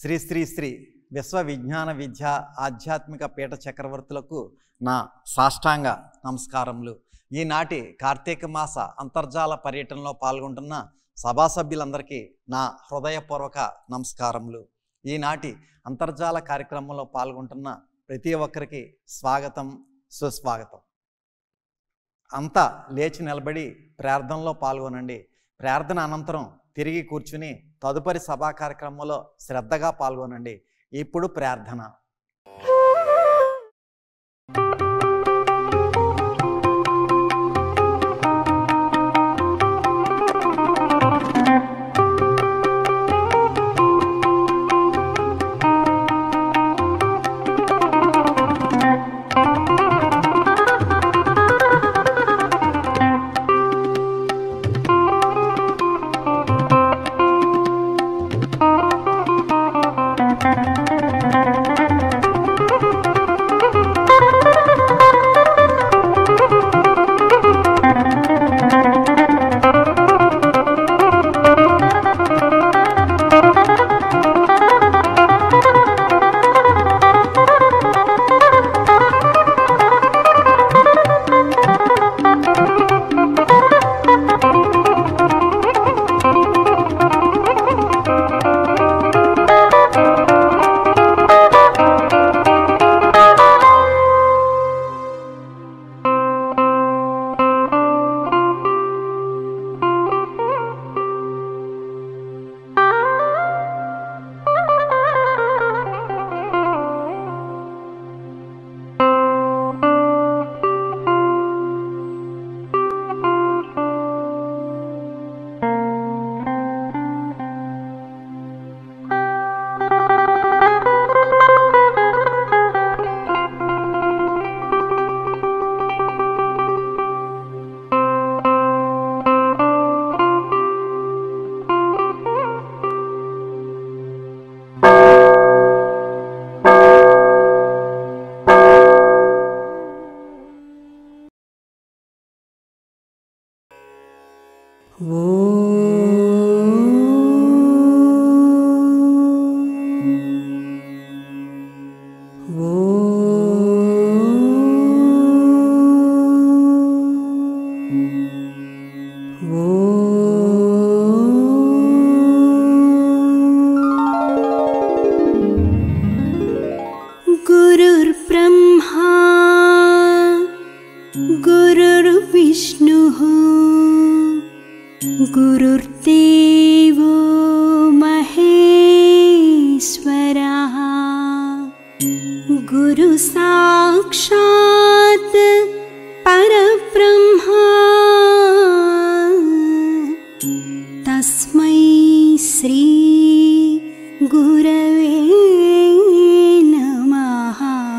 శ్రీ శ్రీ శ్రీ విశ్వ విజ్ఞాన విద్య ఆధ్యాత్మిక పీఠ చక్రవర్తులకు నా సాష్టాంగ నమస్కారములు ఈనాటి కార్తీక మాస అంతర్జాల పర్యటనలో పాల్గొంటున్న సభా సభ్యులందరికీ నా హృదయపూర్వక నమస్కారములు ఈనాటి అంతర్జాల కార్యక్రమంలో పాల్గొంటున్న ప్రతి ఒక్కరికి స్వాగతం సుస్వాగతం అంతా లేచి నిలబడి ప్రార్థనలో పాల్గొనండి ప్రార్థన అనంతరం తిరిగి కూర్చుని తదుపరి సభా కార్యక్రమంలో శ్రద్ధగా పాల్గొనండి ఇప్పుడు ప్రార్థన गुरुर्ब्रह्मा गुरुर्विष्णुः गुरुर्देवो महेश्वरः गुरुसाक्षात् परब्रह्मा तस्मै श्री गुरवे नमः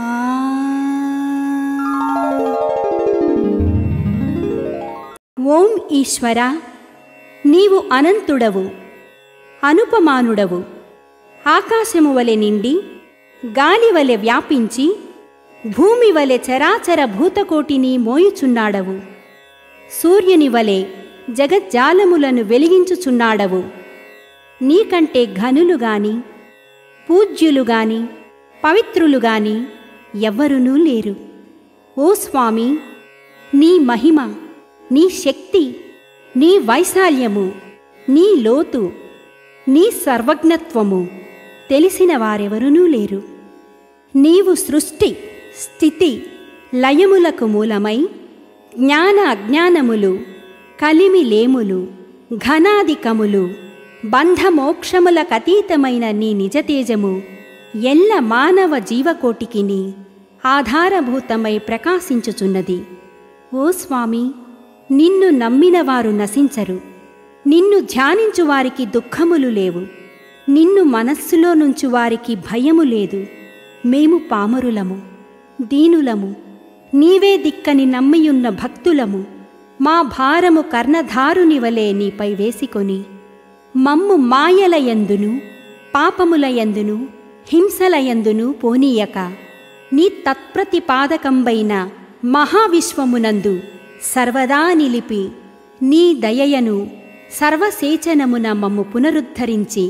ఓం ఈశ్వర నీవు అనంతుడవు అనుపమానుడవు ఆకాశము వలె నిండి గాలి వలె వ్యాపించి భూమి వలె చరాచర భూతకోటిని మోయుచున్నాడవు సూర్యుని వలె జగజ్జాలములను వెలిగించుచున్నాడవు నీకంటే ఘనులు గాని పూజ్యులు గాని పవిత్రులు గాని ఎవ్వరునూ లేరు ఓ స్వామి నీ మహిమ నీ శక్తి నీ వైశాల్యము నీ లోతు నీ సర్వజ్ఞత్వము తెలిసిన వారెవరునూ లేరు నీవు సృష్టి స్థితి లయములకు మూలమై జ్ఞాన అజ్ఞానములు కలిమి లేములు ఘనాధికములు బంధమోక్షములకతీతమైన నీ నిజతేజము ఎల్ల మానవ జీవకోటికిని ఆధారభూతమై ప్రకాశించుచున్నది ఓ స్వామి నిన్ను నమ్మిన వారు నశించరు నిన్ను ధ్యానించు వారికి దుఃఖములు లేవు నిన్ను మనస్సులో నుంచు వారికి భయము లేదు మేము పామరులము దీనులము నీవే దిక్కని నమ్మియున్న భక్తులము మా భారము కర్ణధారుని వలె నీపై వేసికొని మమ్ము మాయలయందును పాపములయందును హింసలయందును పోనీయక నీ తత్ప్రతిపాదకంబైన మహావిశ్వమునందు సర్వదా నిలిపి నీ దయయను సర్వసేచనమున మమ్ము పునరుద్ధరించి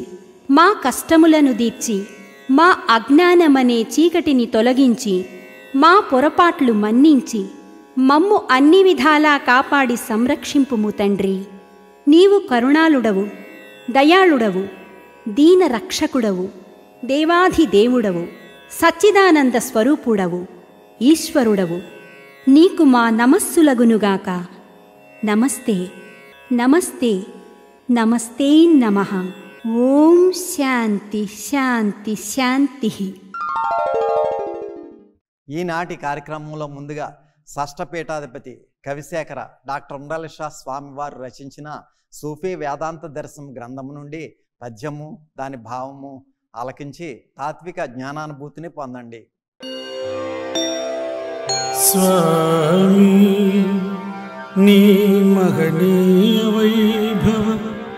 మా కష్టములను దీర్చి మా అజ్ఞానమనే చీకటిని తొలగించి మా పొరపాట్లు మన్నించి మమ్ము అన్ని విధాలా కాపాడి సంరక్షింపుము తండ్రి నీవు కరుణాళుడవు దయాళుడవు దీన రక్షకుడవు దేవాధిదేవుడవు సచ్చిదానంద స్వరూపుడవు ఈశ్వరుడవు నీకు మా నమస్సులగునుగాక నమస్తే నమస్తే నమస్తే నమ ఓం శాంతి శాంతి శాంతి ఈనాటి కార్యక్రమంలో ముందుగా షష్ఠపీఠాధిపతి కవిశేఖర డాక్టర్ ఉండాలి షా స్వామివారు రచించిన సూఫీ వేదాంత దర్శనం గ్రంథము నుండి పద్యము దాని భావము ఆలకించి తాత్విక జ్ఞానానుభూతిని పొందండి స్వామి నీ మహనీయ వైభవ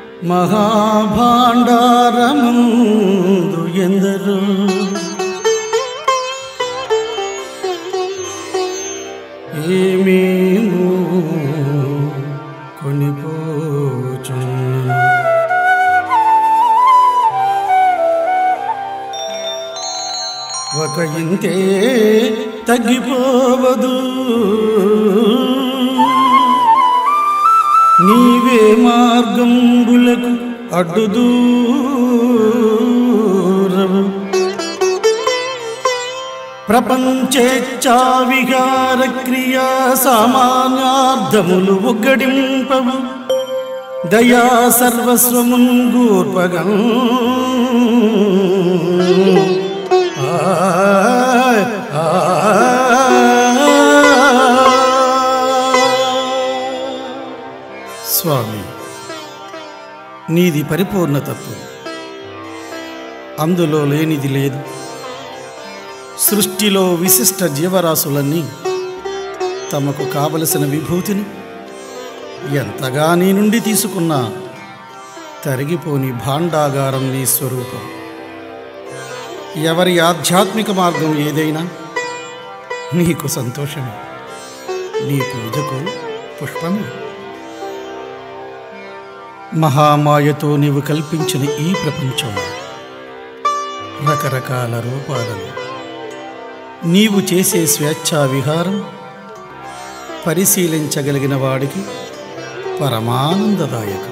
మహాభాండారమందు ఎందరో ఏమేమో కొనిపోచున్నాను ఒక ఇంతే తగ్గిపోవదు నీవే మార్గంబులకు అడ్డుదూరవు ప్రపంచేచ్ఛావిహార క్రియా సామాన్యార్థములు ఒగ్గడింపవు దయా సర్వస్వమున్ గూర్పగం ఆయ్, ఆయ్. స్వామి నీది పరిపూర్ణతత్వం అందులో లేనిది లేదు సృష్టిలో విశిష్ట జీవరాశులన్నీ తమకు కావలసిన విభూతిని ఎంతగా నీ నుండి తీసుకున్నా తరిగిపోని భాండాగారం నీ స్వరూపం ఎవరి ఆధ్యాత్మిక మార్గం ఏదైనా నీకు సంతోషమే నీ పూజకు పుష్పమే మహామాయతో నీవు కల్పించిన ఈ ప్రపంచం రకరకాల రూపాలను నీవు చేసే స్వేచ్ఛా విహారం పరిశీలించగలిగిన వాడికి పరమానందదాయకం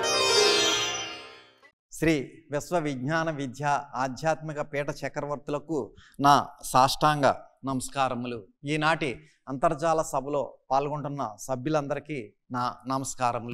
శ్రీ విశ్వ విజ్ఞాన విద్య ఆధ్యాత్మిక పీఠ చక్రవర్తులకు నా సాష్టాంగ నమస్కారములు ఈనాటి అంతర్జాల సభలో పాల్గొంటున్న సభ్యులందరికీ నా నమస్కారములు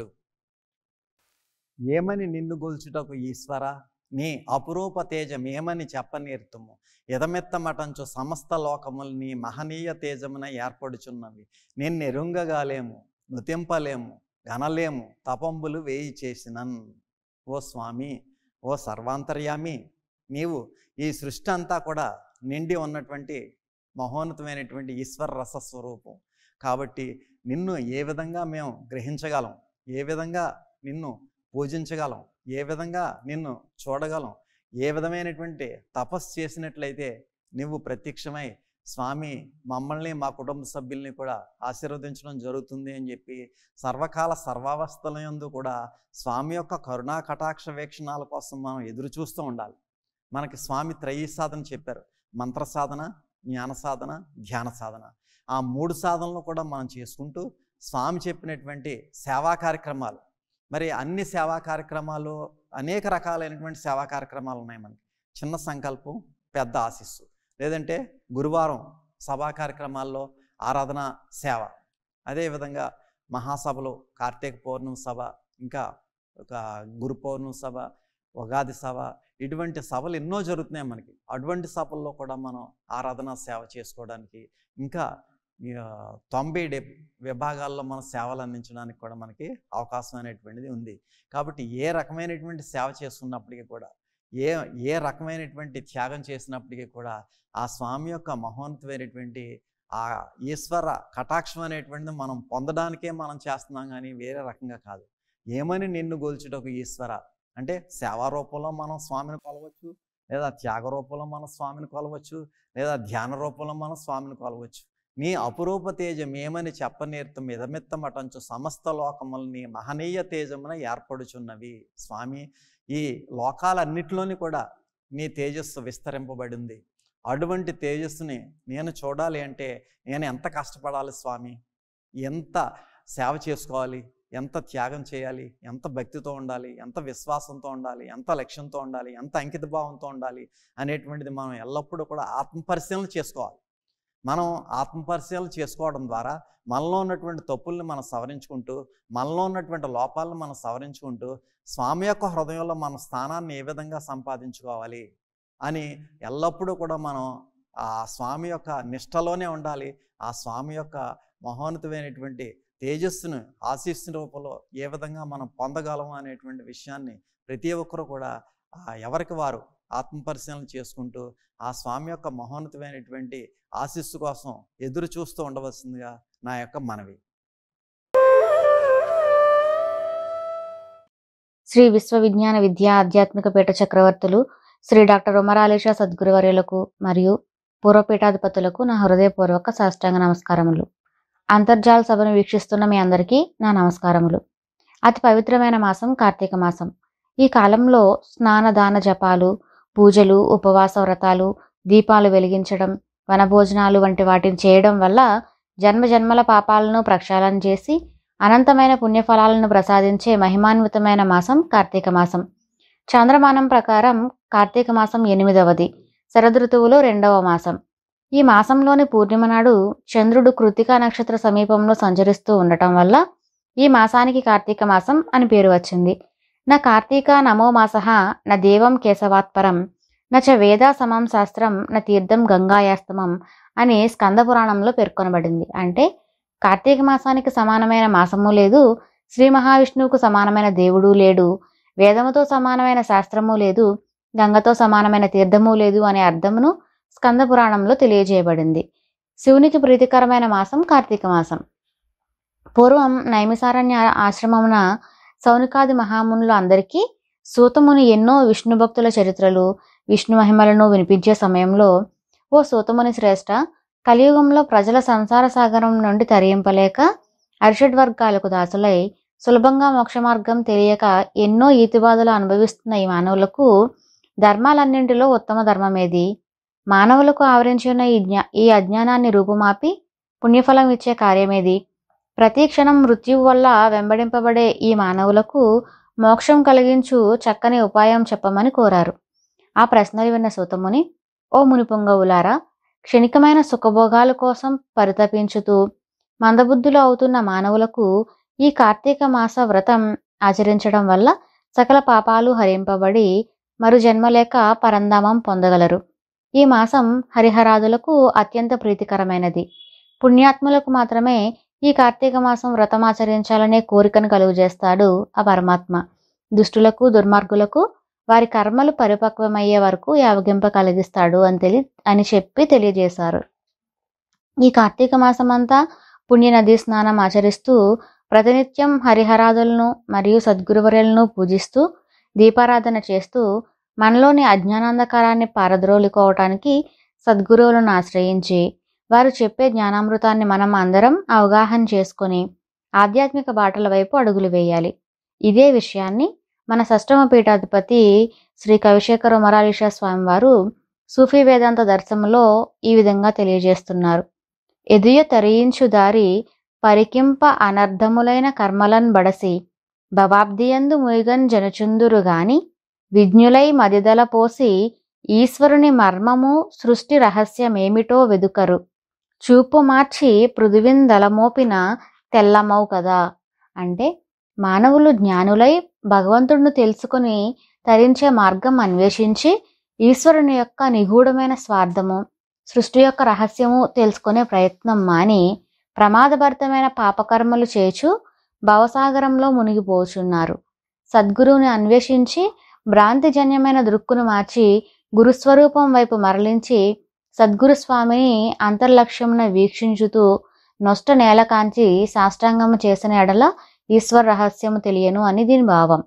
ఏమని నిన్ను గొల్చుటకు ఈశ్వర నీ అపురూప తేజమేమని చెప్పనేర్తుము ఎదమెత్తమటంచు సమస్త లోకములు నీ మహనీయ తేజమున ఏర్పడుచున్నవి నిన్నెరుంగగాలేము నుతింపలేము గనలేము తపంబులు వేయి చేసినన్ ఓ స్వామి ఓ సర్వాంతర్యామి నీవు ఈ సృష్టి అంతా కూడా నిండి ఉన్నటువంటి మహోన్నతమైనటువంటి ఈశ్వర రస స్వరూపం కాబట్టి నిన్ను ఏ విధంగా మేము గ్రహించగలం ఏ విధంగా నిన్ను పూజించగలం ఏ విధంగా నిన్ను చూడగలం ఏ విధమైనటువంటి తపస్సు చేసినట్లయితే నువ్వు ప్రత్యక్షమై స్వామి మమ్మల్ని మా కుటుంబ సభ్యుల్ని కూడా ఆశీర్వదించడం జరుగుతుంది అని చెప్పి సర్వకాల సర్వావస్థల యందు కూడా స్వామి యొక్క కరుణా కటాక్ష వీక్షణాల కోసం మనం ఎదురు చూస్తూ ఉండాలి మనకి స్వామి త్రయీ సాధన చెప్పారు మంత్ర సాధన జ్ఞాన సాధన ధ్యాన సాధన ఆ మూడు సాధనలు కూడా మనం చేసుకుంటూ స్వామి చెప్పినటువంటి సేవా కార్యక్రమాలు మరి అన్ని సేవా కార్యక్రమాలు అనేక రకాలైనటువంటి సేవా కార్యక్రమాలు ఉన్నాయి మనకి చిన్న సంకల్పం పెద్ద ఆశీస్సు లేదంటే గురువారం సభా కార్యక్రమాల్లో ఆరాధన సేవ అదేవిధంగా మహాసభలు కార్తీక పౌర్ణమి సభ ఇంకా ఒక గురు పౌర్ణమి సభ ఉగాది సభ ఇటువంటి సభలు ఎన్నో జరుగుతున్నాయి మనకి అటువంటి సభల్లో కూడా మనం ఆరాధన సేవ చేసుకోవడానికి ఇంకా ఈ, ఆ, తొంభై డె విభాగాల్లో మన సేవలు అందించడానికి కూడా మనకి అవకాశం అనేటువంటిది ఉంది కాబట్టి ఏ రకమైనటువంటి సేవ చేస్తున్నప్పటికీ కూడా ఏ ఏ రకమైనటువంటి త్యాగం చేసినప్పటికీ కూడా ఆ స్వామి యొక్క మహోన్నతమైనటువంటి ఆ ఈశ్వర కటాక్షం అనేటువంటిది మనం పొందడానికే మనం చేస్తున్నాం కానీ వేరే రకంగా కాదు ఏమని నిన్ను గొల్చుటకు ఈశ్వర అంటే సేవా రూపంలో మనం స్వామిని కొలవచ్చు లేదా త్యాగ రూపంలో మనం స్వామిని కొలవచ్చు లేదా ధ్యాన రూపంలో మనం స్వామిని కొలవచ్చు నీ అపురూప తేజమేమని చెప్పనేర్తం ఇదమిత్తమటంచు సమస్త లోకములు నీ మహనీయ తేజమున ఏర్పడుచున్నవి స్వామి ఈ లోకాలన్నిటిలోని కూడా నీ తేజస్సు విస్తరింపబడింది అటువంటి తేజస్సుని నేను చూడాలి అంటే నేను ఎంత కష్టపడాలి స్వామి ఎంత సేవ చేసుకోవాలి ఎంత త్యాగం చేయాలి ఎంత భక్తితో ఉండాలి ఎంత విశ్వాసంతో ఉండాలి ఎంత లక్ష్యంతో ఉండాలి ఎంత అంకిత భావంతో ఉండాలి అనేటువంటిది మనం ఎల్లప్పుడూ కూడా ఆత్మపరిశీలన చేసుకోవాలి మనం ఆత్మపరిశీలన చేసుకోవడం ద్వారా మనలో ఉన్నటువంటి తప్పుల్ని మనం సవరించుకుంటూ మనలో ఉన్నటువంటి లోపాలను మనం సవరించుకుంటూ స్వామి యొక్క హృదయంలో మన స్థానాన్ని ఏ విధంగా సంపాదించుకోవాలి అని ఎల్లప్పుడూ కూడా మనం ఆ స్వామి యొక్క నిష్టలోనే ఉండాలి ఆ స్వామి యొక్క మహోన్నతమైనటువంటి తేజస్సును ఆశీస్సు రూపంలో ఏ విధంగా మనం పొందగలము అనేటువంటి విషయాన్ని ప్రతి ఒక్కరు కూడా ఆ ఎవరికి వారు ఆత్మపరిశీలన చేసుకుంటూ ఆ స్వామి యొక్క మహోన్నతమైనటువంటి ఆశీస్సు కోసం ఎదురు చూస్తూ ఉండవలసిందిగా నా యొక్క మనవి శ్రీ విశ్వవిజ్ఞాన విద్యా ఆధ్యాత్మిక పీఠ చక్రవర్తులు శ్రీ డాక్టర్ ఉమరాలేష సద్గురువర్యులకు మరియు పూర్వపీఠాధిపతులకు నా హృదయపూర్వక సాష్టాంగ నమస్కారములు అంతర్జాల సభను వీక్షిస్తున్న మీ అందరికీ నా నమస్కారములు అతి పవిత్రమైన మాసం కార్తీక మాసం ఈ కాలంలో స్నాన దాన జపాలు పూజలు ఉపవాస వ్రతాలు దీపాలు వెలిగించడం వనభోజనాలు వంటి వాటిని చేయడం వల్ల జన్మ జన్మల పాపాలను ప్రక్షాళన చేసి అనంతమైన పుణ్యఫలాలను ప్రసాదించే మహిమాన్వితమైన మాసం కార్తీక మాసం చంద్రమానం ప్రకారం కార్తీక మాసం ఎనిమిదవది శరదృతువులో రెండవ మాసం ఈ మాసంలోని పూర్ణిమ నాడు చంద్రుడు కృతికా నక్షత్ర సమీపంలో సంచరిస్తూ ఉండటం వల్ల ఈ మాసానికి కార్తీక మాసం అని పేరు వచ్చింది నా కార్తీక నమో మాస నా దేవం కేశవాత్పరం నచ వేదా సమం శాస్త్రం నా తీర్థం గంగాయాస్తమం అని స్కంద పురాణంలో పేర్కొనబడింది అంటే కార్తీక మాసానికి సమానమైన మాసము లేదు శ్రీ మహావిష్ణువుకు సమానమైన దేవుడు లేడు వేదముతో సమానమైన శాస్త్రము లేదు గంగతో సమానమైన తీర్థము లేదు అనే అర్థమును స్కంద పురాణంలో తెలియజేయబడింది శివునికి ప్రీతికరమైన మాసం కార్తీక మాసం పూర్వం నైమిసారణ్య ఆశ్రమమున సౌనికాది మహామునులు అందరికీ సూతముని ఎన్నో విష్ణు భక్తుల చరిత్రలు విష్ణు మహిమలను వినిపించే సమయంలో ఓ సూతముని శ్రేష్ఠ కలియుగంలో ప్రజల సంసార సాగరం నుండి తరింపలేక అరిషడ్ వర్గాలకు దాసులై సులభంగా మోక్ష మార్గం తెలియక ఎన్నో ఈతిబాధలు అనుభవిస్తున్న ఈ మానవులకు ధర్మాలన్నింటిలో ఉత్తమ ధర్మమేది మానవులకు ఆవరించి ఉన్న ఈ జ్ఞా ఈ అజ్ఞానాన్ని రూపుమాపి పుణ్యఫలం ఇచ్చే కార్యమేది ప్రతి క్షణం మృత్యువు వల్ల వెంబడింపబడే ఈ మానవులకు మోక్షం కలిగించు చక్కని ఉపాయం చెప్పమని కోరారు ఆ ప్రశ్నలు విన్న సూతముని ఓ మునిపొంగవులారా క్షణికమైన సుఖభోగాల కోసం పరితపించుతూ మందబుద్ధులు అవుతున్న మానవులకు ఈ కార్తీక మాస వ్రతం ఆచరించడం వల్ల సకల పాపాలు హరింపబడి మరు జన్మలేక పరంధామం పొందగలరు ఈ మాసం హరిహరాదులకు అత్యంత ప్రీతికరమైనది పుణ్యాత్ములకు మాత్రమే ఈ కార్తీక మాసం వ్రతం ఆచరించాలనే కోరికను కలుగజేస్తాడు ఆ పరమాత్మ దుష్టులకు దుర్మార్గులకు వారి కర్మలు పరిపక్వమయ్యే వరకు యావగింప కలిగిస్తాడు అని తెలి అని చెప్పి తెలియజేశారు ఈ కార్తీక మాసం అంతా పుణ్య నదీ స్నానం ఆచరిస్తూ ప్రతినిత్యం హరిహరాదులను మరియు సద్గురువర్యులను పూజిస్తూ దీపారాధన చేస్తూ మనలోని అజ్ఞానాంధకారాన్ని పారద్రోలుకోవటానికి సద్గురువులను ఆశ్రయించి వారు చెప్పే జ్ఞానామృతాన్ని మనం అందరం అవగాహన చేసుకొని ఆధ్యాత్మిక బాటల వైపు అడుగులు వేయాలి ఇదే విషయాన్ని మన సష్టమ పీఠాధిపతి శ్రీ కవిశేఖర మొరాలిష స్వామి వారు సూఫీ వేదాంత దర్శనంలో ఈ విధంగా తెలియజేస్తున్నారు ఎదుయ తరించు దారి పరికింప అనర్థములైన కర్మలన్ బడసి భవాబ్దియందు ముయిగన్ జనచుందురు గాని విజ్ఞులై మదిదల పోసి ఈశ్వరుని మర్మము సృష్టి రహస్యమేమిటో వెదుకరు చూపు మార్చి పృథివిందలమోపిన తెల్లమవు కదా అంటే మానవులు జ్ఞానులై భగవంతుడిని తెలుసుకుని తరించే మార్గం అన్వేషించి ఈశ్వరుని యొక్క నిగూఢమైన స్వార్థము సృష్టి యొక్క రహస్యము తెలుసుకునే ప్రయత్నం మాని ప్రమాదభరితమైన పాపకర్మలు చేచు భవసాగరంలో మునిగిపోచున్నారు సద్గురువుని అన్వేషించి భ్రాంతిజన్యమైన దృక్కును మార్చి గురుస్వరూపం వైపు మరలించి సద్గురు స్వామిని అంతర్లక్ష్యమున వీక్షించుతూ నొష్ట నేలకాంచి సాష్టాంగము చేసిన ఎడల ఈశ్వర రహస్యము తెలియను అని దీని భావం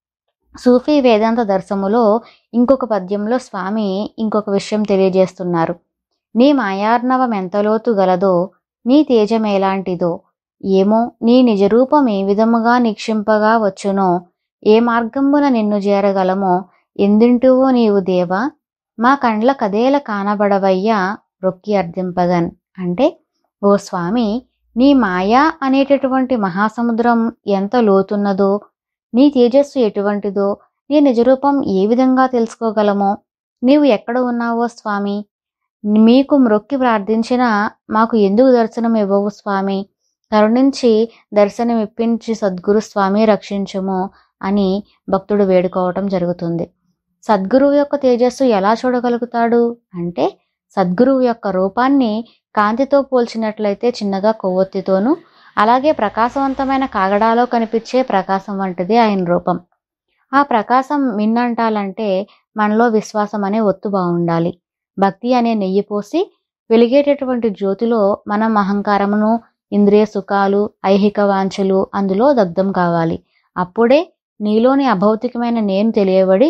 సూఫీ వేదాంత దర్శములో ఇంకొక పద్యంలో స్వామి ఇంకొక విషయం తెలియజేస్తున్నారు నీ మాయార్ణవం ఎంతలోతు గలదో నీ తేజం ఎలాంటిదో ఏమో నీ నిజరూపం ఏ విధముగా నిక్షింపగా వచ్చునో ఏ మార్గంబున నిన్ను చేరగలమో ఎందింటువో నీవు దేవా మా కండ్ల కదేల కానబడవయ్యా రొక్కి అర్థింపగన్ అంటే ఓ స్వామి నీ మాయా అనేటటువంటి మహాసముద్రం ఎంత లోతున్నదో నీ తేజస్సు ఎటువంటిదో నీ నిజరూపం ఏ విధంగా తెలుసుకోగలమో నీవు ఎక్కడ ఉన్నావో స్వామి మీకు మ్రొక్కి ప్రార్థించినా మాకు ఎందుకు దర్శనం ఇవ్వవు స్వామి కరుణించి దర్శనం ఇప్పించి సద్గురు స్వామి రక్షించుము అని భక్తుడు వేడుకోవటం జరుగుతుంది సద్గురువు యొక్క తేజస్సు ఎలా చూడగలుగుతాడు అంటే సద్గురువు యొక్క రూపాన్ని కాంతితో పోల్చినట్లయితే చిన్నగా కొవ్వొత్తితోనూ అలాగే ప్రకాశవంతమైన కాగడాలో కనిపించే ప్రకాశం వంటిది ఆయన రూపం ఆ ప్రకాశం మిన్నంటాలంటే మనలో విశ్వాసం అనే ఒత్తు బాగుండాలి భక్తి అనే నెయ్యి పోసి వెలిగేటటువంటి జ్యోతిలో మనం అహంకారమును ఇంద్రియ సుఖాలు ఐహిక వాంఛలు అందులో దగ్ధం కావాలి అప్పుడే నీలోని అభౌతికమైన నేను తెలియబడి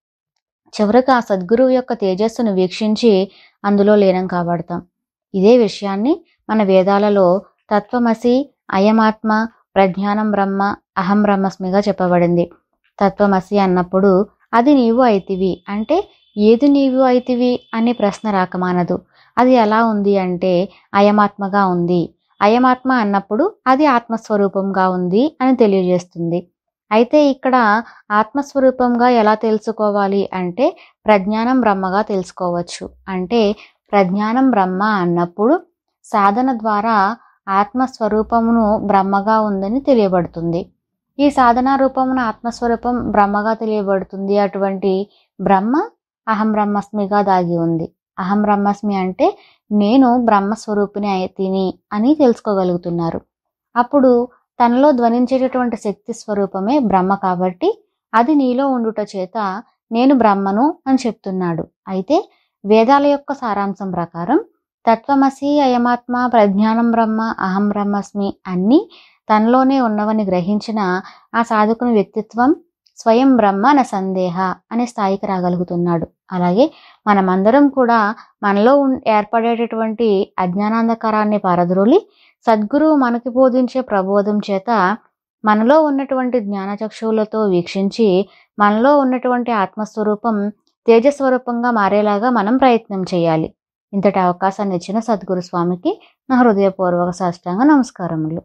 చివరకు ఆ సద్గురువు యొక్క తేజస్సును వీక్షించి అందులో లీనం కాబడతాం ఇదే విషయాన్ని మన వేదాలలో తత్వమసి అయమాత్మ ప్రజ్ఞానం బ్రహ్మ అహం బ్రహ్మస్మిగా చెప్పబడింది తత్వమసి అన్నప్పుడు అది నీవు అయితివి అంటే ఏది నీవు అయితివి అనే ప్రశ్న రాకమానదు అది ఎలా ఉంది అంటే అయమాత్మగా ఉంది అయమాత్మ అన్నప్పుడు అది ఆత్మస్వరూపంగా ఉంది అని తెలియజేస్తుంది అయితే ఇక్కడ ఆత్మస్వరూపంగా ఎలా తెలుసుకోవాలి అంటే ప్రజ్ఞానం బ్రహ్మగా తెలుసుకోవచ్చు అంటే ప్రజ్ఞానం బ్రహ్మ అన్నప్పుడు సాధన ద్వారా ఆత్మస్వరూపమును బ్రహ్మగా ఉందని తెలియబడుతుంది ఈ సాధనా రూపమున ఆత్మస్వరూపం బ్రహ్మగా తెలియబడుతుంది అటువంటి బ్రహ్మ అహం బ్రహ్మస్మిగా దాగి ఉంది అహం బ్రహ్మస్మి అంటే నేను బ్రహ్మస్వరూపిణి అయితిని అని తెలుసుకోగలుగుతున్నారు అప్పుడు తనలో ధ్వనించేటటువంటి శక్తి స్వరూపమే బ్రహ్మ కాబట్టి అది నీలో ఉండుట చేత నేను బ్రహ్మను అని చెప్తున్నాడు అయితే వేదాల యొక్క సారాంశం ప్రకారం తత్వమసి అయమాత్మ ప్రజ్ఞానం బ్రహ్మ అహం బ్రహ్మస్మి అన్నీ తనలోనే ఉన్నవని గ్రహించిన ఆ సాధకుని వ్యక్తిత్వం స్వయం బ్రహ్మ న సందేహ అనే స్థాయికి రాగలుగుతున్నాడు అలాగే మనమందరం కూడా మనలో ఉన్- ఏర్పడేటటువంటి అజ్ఞానాంధకారాన్ని పారద్రోలి సద్గురువు మనకి బోధించే ప్రబోధం చేత మనలో ఉన్నటువంటి జ్ఞానచక్షువులతో వీక్షించి మనలో ఉన్నటువంటి ఆత్మస్వరూపం తేజస్వరూపంగా మారేలాగా మనం ప్రయత్నం చేయాలి ఇంతటి అవకాశాన్ని ఇచ్చిన సద్గురు స్వామికి నా హృదయపూర్వక సాష్టాంగ నమస్కారములు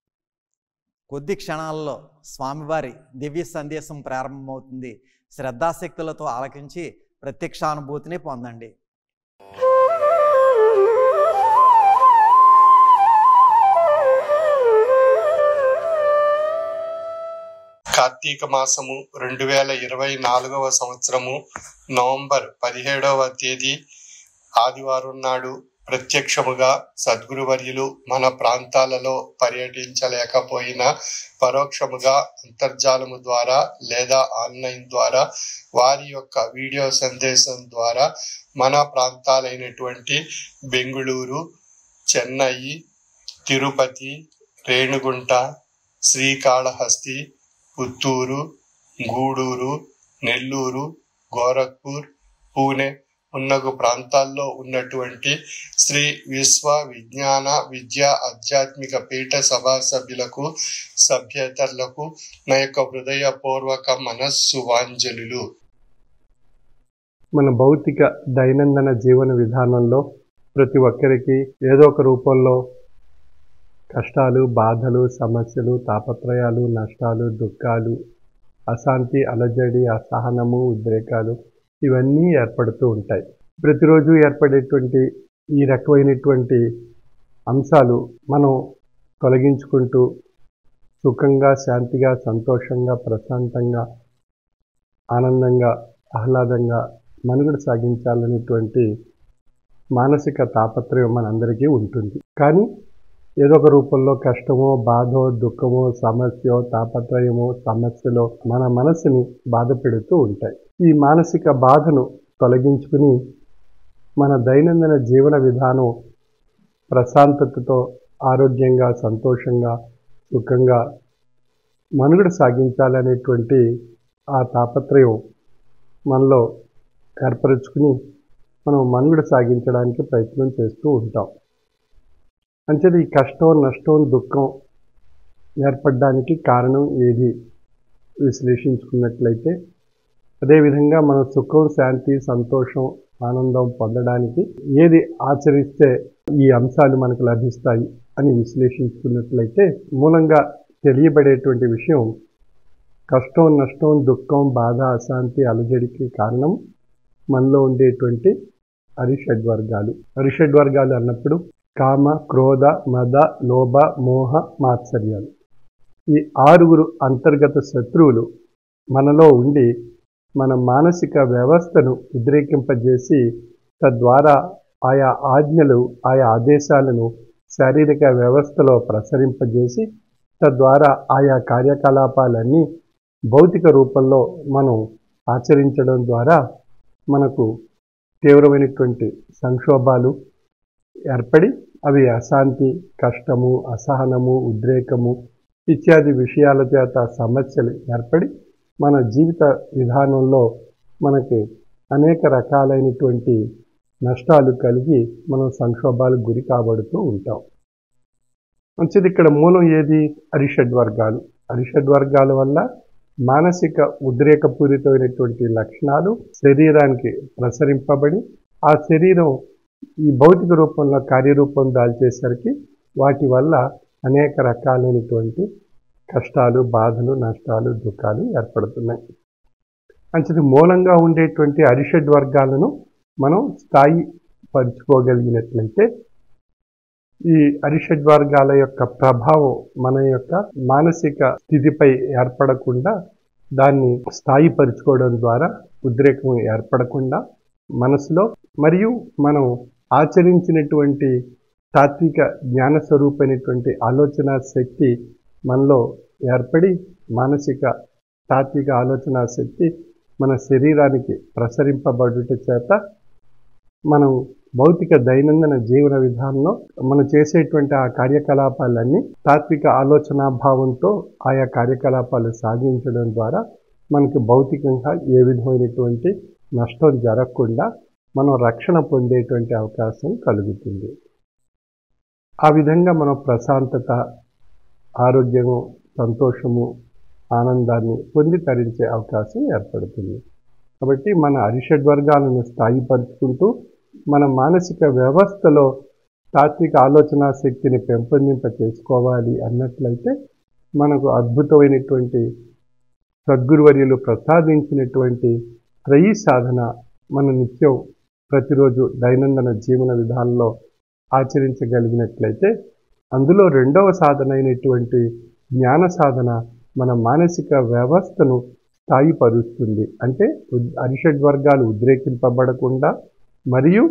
కొద్ది క్షణాల్లో స్వామివారి దివ్య సందేశం ప్రారంభమవుతుంది శ్రద్ధాశక్తులతో ఆలకించి ప్రత్యక్షానుభూతిని పొందండి కార్తీక మాసము రెండు వేల ఇరవై నాలుగవ సంవత్సరము నవంబర్ పదిహేడవ తేదీ ఆదివారం నాడు ప్రత్యక్షముగా సద్గురువర్యులు మన ప్రాంతాలలో పర్యటించలేకపోయినా పరోక్షముగా అంతర్జాలము ద్వారా లేదా ఆన్లైన్ ద్వారా వారి యొక్క వీడియో సందేశం ద్వారా మన ప్రాంతాలైనటువంటి బెంగుళూరు చెన్నై తిరుపతి రేణుగుంట శ్రీకాళహస్తి పుత్తూరు గూడూరు నెల్లూరు గోరఖ్పూర్ పూణె ఉన్నగు ప్రాంతాల్లో ఉన్నటువంటి శ్రీ విశ్వ విజ్ఞాన విద్యా ఆధ్యాత్మిక పీఠ సభా సభ్యులకు సభ్యేతరులకు నా యొక్క హృదయపూర్వక మనస్సు వాంజలులు మన భౌతిక దైనందిన జీవన విధానంలో ప్రతి ఒక్కరికి ఏదో ఒక రూపంలో కష్టాలు బాధలు సమస్యలు తాపత్రయాలు నష్టాలు దుఃఖాలు అశాంతి అలజడి అసహనము ఉద్రేకాలు ఇవన్నీ ఏర్పడుతూ ఉంటాయి ప్రతిరోజు ఏర్పడేటువంటి ఈ రకమైనటువంటి అంశాలు మనం తొలగించుకుంటూ సుఖంగా శాంతిగా సంతోషంగా ప్రశాంతంగా ఆనందంగా ఆహ్లాదంగా మనుగడ సాగించాలనేటువంటి మానసిక తాపత్రయం మనందరికీ ఉంటుంది కానీ ఏదో ఒక రూపంలో కష్టమో బాధో దుఃఖమో సమస్యో తాపత్రయమో సమస్యలో మన మనసుని బాధ పెడుతూ ఉంటాయి ఈ మానసిక బాధను తొలగించుకుని మన దైనందిన జీవన విధానం ప్రశాంతతతో ఆరోగ్యంగా సంతోషంగా సుఖంగా మనుగడ సాగించాలనేటువంటి ఆ తాపత్రయం మనలో ఏర్పరచుకుని మనం మనుగడ సాగించడానికి ప్రయత్నం చేస్తూ ఉంటాం అంచేది ఈ కష్టం నష్టం దుఃఖం ఏర్పడడానికి కారణం ఏది విశ్లేషించుకున్నట్లయితే అదేవిధంగా మన సుఖం శాంతి సంతోషం ఆనందం పొందడానికి ఏది ఆచరిస్తే ఈ అంశాలు మనకు లభిస్తాయి అని విశ్లేషించుకున్నట్లయితే మూలంగా తెలియబడేటువంటి విషయం కష్టం నష్టం దుఃఖం బాధ అశాంతి అలజడికి కారణం మనలో ఉండేటువంటి అరిషడ్వర్గాలు అరిషడ్వర్గాలు అన్నప్పుడు కామ క్రోధ మద లోభ మోహ మాత్సర్యాలు ఈ ఆరుగురు అంతర్గత శత్రువులు మనలో ఉండి మన మానసిక వ్యవస్థను ఉద్రేకింపజేసి తద్వారా ఆయా ఆజ్ఞలు ఆయా ఆదేశాలను శారీరక వ్యవస్థలో ప్రసరింపజేసి తద్వారా ఆయా కార్యకలాపాలన్నీ భౌతిక రూపంలో మనం ఆచరించడం ద్వారా మనకు తీవ్రమైనటువంటి సంక్షోభాలు ఏర్పడి అవి అశాంతి కష్టము అసహనము ఉద్రేకము ఇత్యాది విషయాల చేత సమస్యలు ఏర్పడి మన జీవిత విధానంలో మనకి అనేక రకాలైనటువంటి నష్టాలు కలిగి మనం సంక్షోభాలకు గురి కాబడుతూ ఉంటాం మంచిది ఇక్కడ మూలం ఏది అరిషడ్ వర్గాలు అరిషడ్ వర్గాల వల్ల మానసిక ఉద్రేకపూరితమైనటువంటి లక్షణాలు శరీరానికి ప్రసరింపబడి ఆ శరీరం ఈ భౌతిక రూపంలో కార్యరూపం దాల్చేసరికి వాటి వల్ల అనేక రకాలైనటువంటి కష్టాలు బాధలు నష్టాలు దుఃఖాలు ఏర్పడుతున్నాయి అంచది మూలంగా ఉండేటువంటి అరిషడ్ వర్గాలను మనం స్థాయి పరుచుకోగలిగినట్లయితే ఈ అరిషడ్ వర్గాల యొక్క ప్రభావం మన యొక్క మానసిక స్థితిపై ఏర్పడకుండా దాన్ని స్థాయిపరుచుకోవడం ద్వారా ఉద్రేకం ఏర్పడకుండా మనసులో మరియు మనం ఆచరించినటువంటి తాత్విక జ్ఞాన స్వరూపమైనటువంటి ఆలోచన శక్తి మనలో ఏర్పడి మానసిక తాత్విక ఆలోచన శక్తి మన శరీరానికి ప్రసరింపబడుట చేత మనం భౌతిక దైనందిన జీవన విధానంలో మనం చేసేటువంటి ఆ కార్యకలాపాలన్నీ తాత్విక ఆలోచనా భావంతో ఆయా కార్యకలాపాలు సాగించడం ద్వారా మనకి భౌతికంగా ఏ విధమైనటువంటి నష్టం జరగకుండా మనం రక్షణ పొందేటువంటి అవకాశం కలుగుతుంది ఆ విధంగా మనం ప్రశాంతత ఆరోగ్యము సంతోషము ఆనందాన్ని పొంది తరించే అవకాశం ఏర్పడుతుంది కాబట్టి మన అరిషడ్ వర్గాలను స్థాయిపరుచుకుంటూ మన మానసిక వ్యవస్థలో తాత్విక ఆలోచన శక్తిని పెంపొందింప చేసుకోవాలి అన్నట్లయితే మనకు అద్భుతమైనటువంటి సద్గురువర్యులు ప్రసాదించినటువంటి త్రయీ సాధన మన నిత్యం ప్రతిరోజు దైనందిన జీవన విధానంలో ఆచరించగలిగినట్లయితే అందులో రెండవ సాధన అయినటువంటి జ్ఞాన సాధన మన మానసిక వ్యవస్థను స్థాయిపరుస్తుంది అంటే అరిషడ్ వర్గాలు ఉద్రేకింపబడకుండా మరియు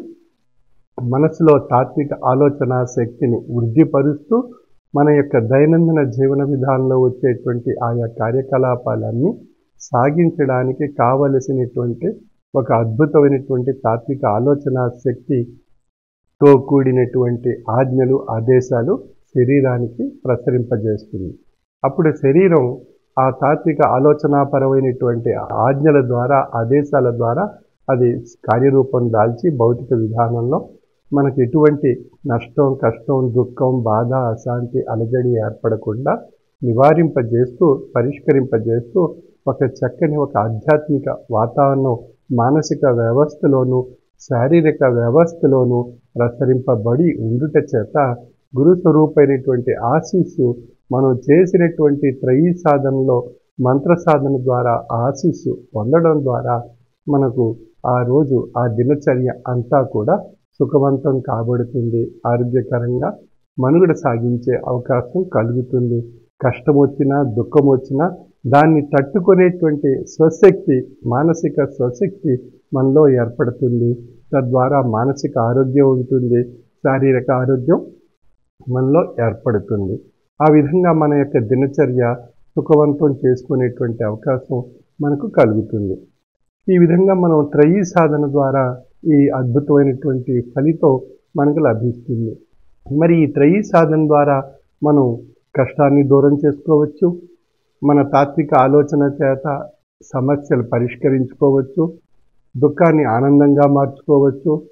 మనసులో తాత్విక ఆలోచన శక్తిని వృద్ధిపరుస్తూ మన యొక్క దైనందిన జీవన విధానంలో వచ్చేటువంటి ఆయా కార్యకలాపాలన్నీ సాగించడానికి కావలసినటువంటి ఒక అద్భుతమైనటువంటి తాత్విక ఆలోచన శక్తితో కూడినటువంటి ఆజ్ఞలు ఆదేశాలు శరీరానికి ప్రసరింపజేస్తుంది అప్పుడు శరీరం ఆ తాత్విక ఆలోచనాపరమైనటువంటి ఆజ్ఞల ద్వారా ఆదేశాల ద్వారా అది కార్యరూపం దాల్చి భౌతిక విధానంలో మనకు ఎటువంటి నష్టం కష్టం దుఃఖం బాధ అశాంతి అలజడి ఏర్పడకుండా నివారింపజేస్తూ పరిష్కరింపజేస్తూ ఒక చక్కని ఒక ఆధ్యాత్మిక వాతావరణం మానసిక వ్యవస్థలోను శారీరక వ్యవస్థలోను ప్రసరింపబడి ఉండుట చేత గురు స్వరూపైనటువంటి ఆశీస్సు మనం చేసినటువంటి త్రయీ సాధనలో మంత్ర సాధన ద్వారా ఆశీస్సు పొందడం ద్వారా మనకు ఆ రోజు ఆ దినచర్య అంతా కూడా సుఖవంతం కాబడుతుంది ఆరోగ్యకరంగా మనుగడ సాగించే అవకాశం కలుగుతుంది కష్టం వచ్చినా దుఃఖం వచ్చినా దాన్ని తట్టుకునేటువంటి స్వశక్తి మానసిక స్వశక్తి మనలో ఏర్పడుతుంది తద్వారా మానసిక ఆరోగ్యం ఉంటుంది శారీరక ఆరోగ్యం మనలో ఏర్పడుతుంది ఆ విధంగా మన యొక్క దినచర్య సుఖవంతం చేసుకునేటువంటి అవకాశం మనకు కలుగుతుంది ఈ విధంగా మనం త్రయీ సాధన ద్వారా ఈ అద్భుతమైనటువంటి ఫలితం మనకు లభిస్తుంది మరి ఈ త్రయీ సాధన ద్వారా మనం కష్టాన్ని దూరం చేసుకోవచ్చు మన తాత్విక ఆలోచన చేత సమస్యలు పరిష్కరించుకోవచ్చు దుఃఖాన్ని ఆనందంగా మార్చుకోవచ్చు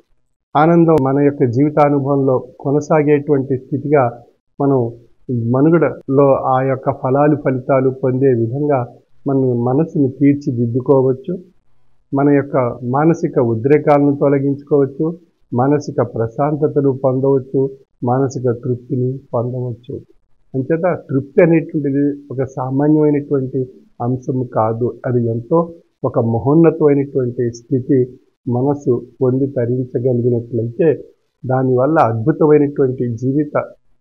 ఆనందం మన యొక్క జీవితానుభవంలో కొనసాగేటువంటి స్థితిగా మనం మనుగడలో ఆ యొక్క ఫలాలు ఫలితాలు పొందే విధంగా మన మనసుని తీర్చిదిద్దుకోవచ్చు మన యొక్క మానసిక ఉద్రేకాలను తొలగించుకోవచ్చు మానసిక ప్రశాంతతను పొందవచ్చు మానసిక తృప్తిని పొందవచ్చు అంచేత తృప్తి అనేటువంటిది ఒక సామాన్యమైనటువంటి అంశము కాదు అది ఎంతో ఒక మహోన్నతమైనటువంటి స్థితి మనసు పొంది తరించగలిగినట్లయితే దానివల్ల అద్భుతమైనటువంటి జీవిత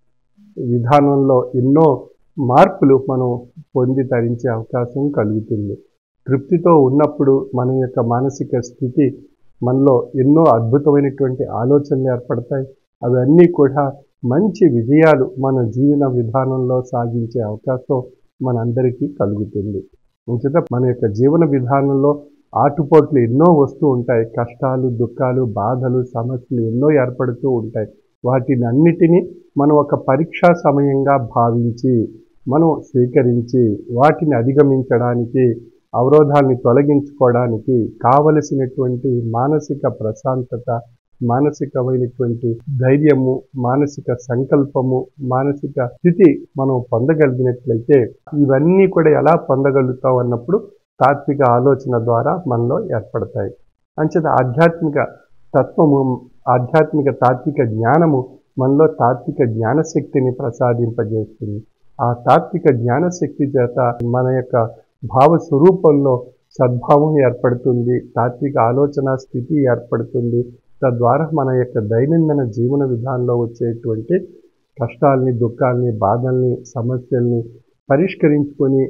విధానంలో ఎన్నో మార్పులు మనం పొంది తరించే అవకాశం కలుగుతుంది తృప్తితో ఉన్నప్పుడు మన యొక్క మానసిక స్థితి మనలో ఎన్నో అద్భుతమైనటువంటి ఆలోచనలు ఏర్పడతాయి అవన్నీ కూడా మంచి విజయాలు మన జీవన విధానంలో సాగించే అవకాశం మనందరికీ కలుగుతుంది అంచేత మన యొక్క జీవన విధానంలో ఆటుపోట్లు ఎన్నో వస్తూ ఉంటాయి కష్టాలు దుఃఖాలు బాధలు సమస్యలు ఎన్నో ఏర్పడుతూ ఉంటాయి వాటిని అన్నిటినీ మనం ఒక పరీక్షా సమయంగా భావించి మనం స్వీకరించి వాటిని అధిగమించడానికి అవరోధాల్ని తొలగించుకోవడానికి కావలసినటువంటి మానసిక ప్రశాంతత మానసికమైనటువంటి ధైర్యము మానసిక సంకల్పము మానసిక స్థితి మనం పొందగలిగినట్లయితే ఇవన్నీ కూడా ఎలా పొందగలుగుతాం అన్నప్పుడు తాత్విక ఆలోచన ద్వారా మనలో ఏర్పడతాయి అంచేత ఆధ్యాత్మిక తత్వము ఆధ్యాత్మిక తాత్విక జ్ఞానము మనలో తాత్విక జ్ఞానశక్తిని ప్రసాదింపజేస్తుంది ఆ తాత్విక జ్ఞానశక్తి చేత మన యొక్క భావ స్వరూపంలో సద్భావం ఏర్పడుతుంది తాత్విక ఆలోచన స్థితి ఏర్పడుతుంది తద్వారా మన యొక్క దైనందిన జీవన విధానంలో వచ్చేటువంటి కష్టాల్ని దుఃఖాల్ని బాధల్ని సమస్యల్ని పరిష్కరించుకొని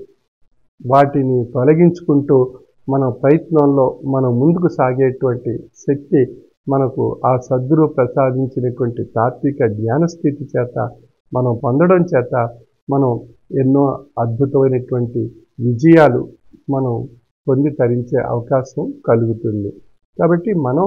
వాటిని తొలగించుకుంటూ మన ప్రయత్నంలో మనం ముందుకు సాగేటువంటి శక్తి మనకు ఆ సద్గురు ప్రసాదించినటువంటి తాత్విక జ్ఞానస్థితి చేత మనం పొందడం చేత మనం ఎన్నో అద్భుతమైనటువంటి విజయాలు మనం పొంది తరించే అవకాశం కలుగుతుంది కాబట్టి మనం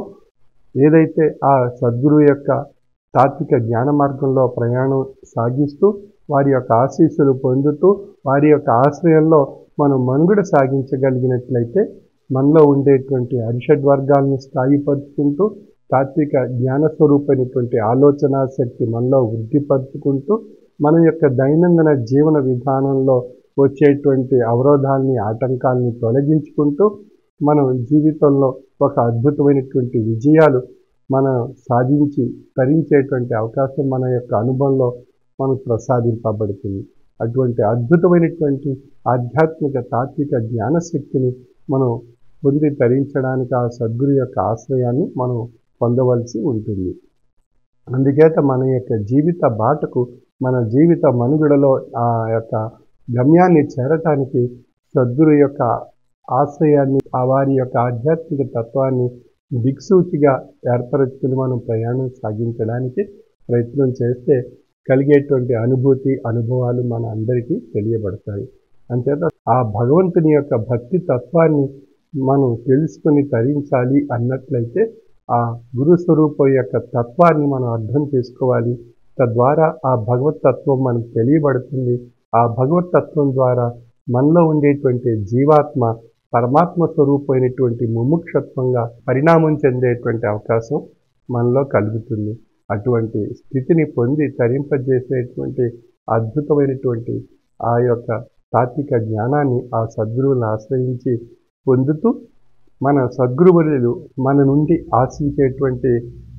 ఏదైతే ఆ సద్గురువు యొక్క తాత్విక జ్ఞాన మార్గంలో ప్రయాణం సాగిస్తూ వారి యొక్క ఆశీస్సులు పొందుతూ వారి యొక్క ఆశ్రయంలో మనం మనుగడ సాగించగలిగినట్లయితే మనలో ఉండేటువంటి అరిషడ్ వర్గాలను స్థాయిపరుచుకుంటూ తాత్విక జ్ఞాన స్వరూపమైనటువంటి ఆలోచన శక్తి మనలో వృద్ధిపరుచుకుంటూ మన యొక్క దైనందిన జీవన విధానంలో వచ్చేటువంటి అవరోధాలని ఆటంకాలని తొలగించుకుంటూ మనం జీవితంలో ఒక అద్భుతమైనటువంటి విజయాలు మనం సాధించి తరించేటువంటి అవకాశం మన యొక్క అనుభవంలో మనకు ప్రసాదింపబడుతుంది అటువంటి అద్భుతమైనటువంటి ఆధ్యాత్మిక తాత్విక జ్ఞానశక్తిని మనం పొంది తరించడానికి ఆ సద్గురు యొక్క ఆశ్రయాన్ని మనం పొందవలసి ఉంటుంది అందుచేత మన యొక్క జీవిత బాటకు మన జీవిత మనుగడలో ఆ యొక్క గమ్యాన్ని చేరటానికి సద్గురు యొక్క ఆశ్రయాన్ని ఆ వారి యొక్క ఆధ్యాత్మిక తత్వాన్ని దిక్సూచిగా ఏర్పరచుకుని మనం ప్రయాణం సాగించడానికి ప్రయత్నం చేస్తే కలిగేటువంటి అనుభూతి అనుభవాలు మన అందరికీ తెలియబడతాయి అంచేత ఆ భగవంతుని యొక్క భక్తి తత్వాన్ని మనం తెలుసుకుని తరించాలి అన్నట్లయితే ఆ గురు స్వరూపం యొక్క తత్వాన్ని మనం అర్థం చేసుకోవాలి తద్వారా ఆ భగవత్ తత్వం మనకు తెలియబడుతుంది ఆ భగవత్ తత్వం ద్వారా మనలో ఉండేటువంటి జీవాత్మ పరమాత్మ స్వరూపమైనటువంటి ముముక్షత్వంగా పరిణామం చెందేటువంటి అవకాశం మనలో కలుగుతుంది అటువంటి స్థితిని పొంది తరింపజేసేటువంటి అద్భుతమైనటువంటి ఆ యొక్క తాత్విక జ్ఞానాన్ని ఆ సద్గురువులను ఆశ్రయించి పొందుతూ మన సద్గురువులు మన నుండి ఆశించేటువంటి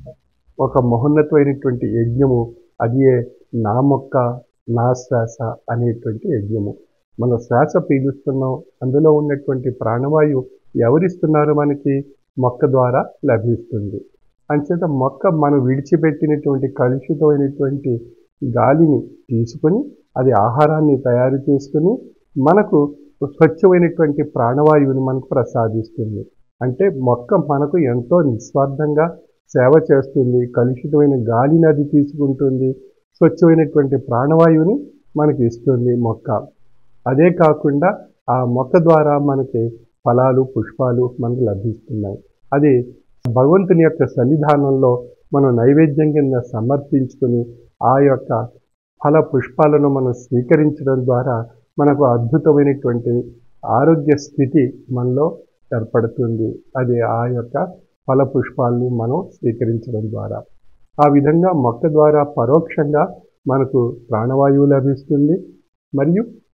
ఒక మహోన్నతమైనటువంటి యజ్ఞము అది నా మొక్క నా శ్వాస అనేటువంటి యజ్ఞము మన శ్వాస పీలుస్తున్నాం అందులో ఉన్నటువంటి ప్రాణవాయువు ఎవరిస్తున్నారు మనకి మొక్క ద్వారా లభిస్తుంది అంచేత మొక్క మనం విడిచిపెట్టినటువంటి కలుషితమైనటువంటి గాలిని తీసుకొని అది ఆహారాన్ని తయారు చేసుకుని మనకు స్వచ్ఛమైనటువంటి ప్రాణవాయువుని మనకు ప్రసాదిస్తుంది అంటే మొక్క మనకు ఎంతో నిస్వార్థంగా సేవ చేస్తుంది కలుషితమైన గాలిని అది తీసుకుంటుంది స్వచ్ఛమైనటువంటి ప్రాణవాయువుని మనకి ఇస్తుంది మొక్క అదే కాకుండా ఆ మొక్క ద్వారా మనకి ఫలాలు పుష్పాలు మనకు లభిస్తున్నాయి అది భగవంతుని యొక్క సన్నిధానంలో మనం నైవేద్యం కింద సమర్పించుకుని ఆ యొక్క ఫల పుష్పాలను మనం స్వీకరించడం ద్వారా మనకు అద్భుతమైనటువంటి ఆరోగ్య స్థితి మనలో ఏర్పడుతుంది అది ఆ యొక్క ఫల పుష్పాలను మనం స్వీకరించడం ద్వారా ఆ విధంగా మొక్క ద్వారా పరోక్షంగా మనకు ప్రాణవాయువు లభిస్తుంది మరియు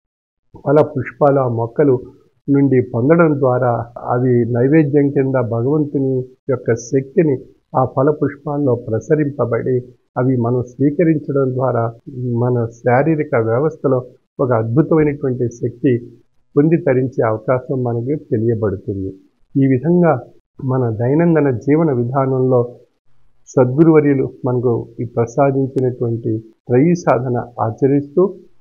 ఫల పుష్పాలు ఆ మొక్కలు నుండి పొందడం ద్వారా అవి నైవేద్యం కింద భగవంతుని యొక్క శక్తిని ఆ ఫల పుష్పాల్లో ప్రసరింపబడి అవి మనం స్వీకరించడం ద్వారా మన శారీరక వ్యవస్థలో ఒక అద్భుతమైనటువంటి శక్తి పొంది తరించే అవకాశం మనకు తెలియబడుతుంది ఈ విధంగా మన దైనందిన జీవన విధానంలో సద్గురువర్యులు మనకు ఈ ప్రసాదించినటువంటి త్రయీ సాధన ఆచరిస్తూ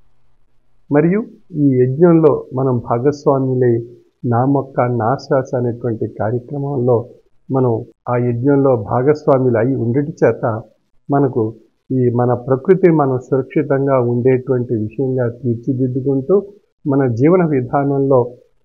మరియు ఈ యజ్ఞంలో మనం భాగస్వాములై నా మొక్క నా శ్వాస అనేటువంటి కార్యక్రమంలో మనం ఆ యజ్ఞంలో భాగస్వాములు అయి ఉండటి చేత మనకు ఈ మన ప్రకృతి మనం సురక్షితంగా ఉండేటువంటి విషయంగా తీర్చిదిద్దుకుంటూ మన జీవన విధానంలో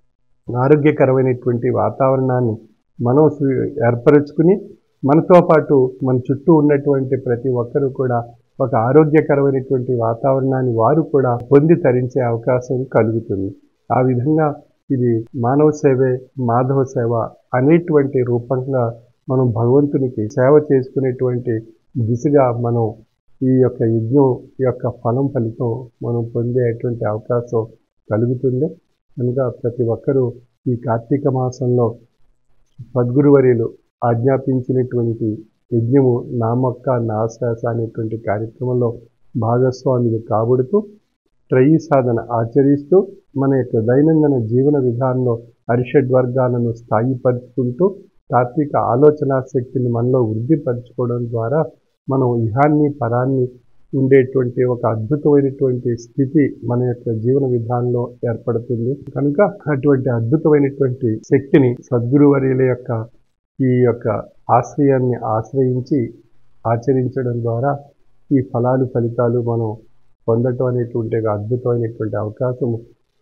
ఆరోగ్యకరమైనటువంటి వాతావరణాన్ని మనం సు- ఏర్పరచుకుని మనతో పాటు మన చుట్టూ ఉన్నటువంటి ప్రతి ఒక్కరూ కూడా ఒక ఆరోగ్యకరమైనటువంటి వాతావరణాన్ని వారు కూడా పొంది తరించే అవకాశం కలుగుతుంది ఆ విధంగా ఇది మానవ సేవే మాధవ సేవ అనేటువంటి రూపంగా మనం భగవంతునికి సేవ చేసుకునేటువంటి దిశగా మనం ఈ యొక్క యజ్ఞం యొక్క ఫలం ఫలితం మనం పొందేటువంటి అవకాశం కలుగుతుంది కనుక ప్రతి ఒక్కరూ ఈ కార్తీక మాసంలో సద్గురువర్యులు ఆజ్ఞాపించినటువంటి యజ్ఞము నా మొక్క నా శ్వాస అనేటువంటి కార్యక్రమంలో భాగస్వాములు కాబడుతూ త్రయీ సాధన ఆచరిస్తూ మన యొక్క దైనందిన జీవన విధానంలో అరిషడ్ వర్గాలను స్థాయిపరుచుకుంటూ తాత్విక ఆలోచనా శక్తిని మనలో వృద్ధిపరచుకోవడం ద్వారా మనం ఇహాన్ని పరాన్ని ఉండేటువంటి ఒక అద్భుతమైనటువంటి స్థితి మన యొక్క జీవన విధానంలో ఏర్పడుతుంది కనుక అటువంటి అద్భుతమైనటువంటి శక్తిని సద్గురువర్యుల యొక్క ఈ యొక్క ఆశ్రయాన్ని ఆశ్రయించి ఆచరించడం ద్వారా ఈ ఫలాలు ఫలితాలు మనం పొందటం అనేటువంటి ఒక అద్భుతమైనటువంటి అవకాశం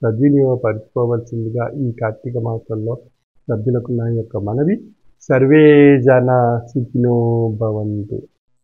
సద్వినియోగపరచుకోవాల్సిందిగా ఈ కార్తీక మాసంలో సభ్యులకు నా యొక్క మనవి సర్వే జన సుఖినో భవంతు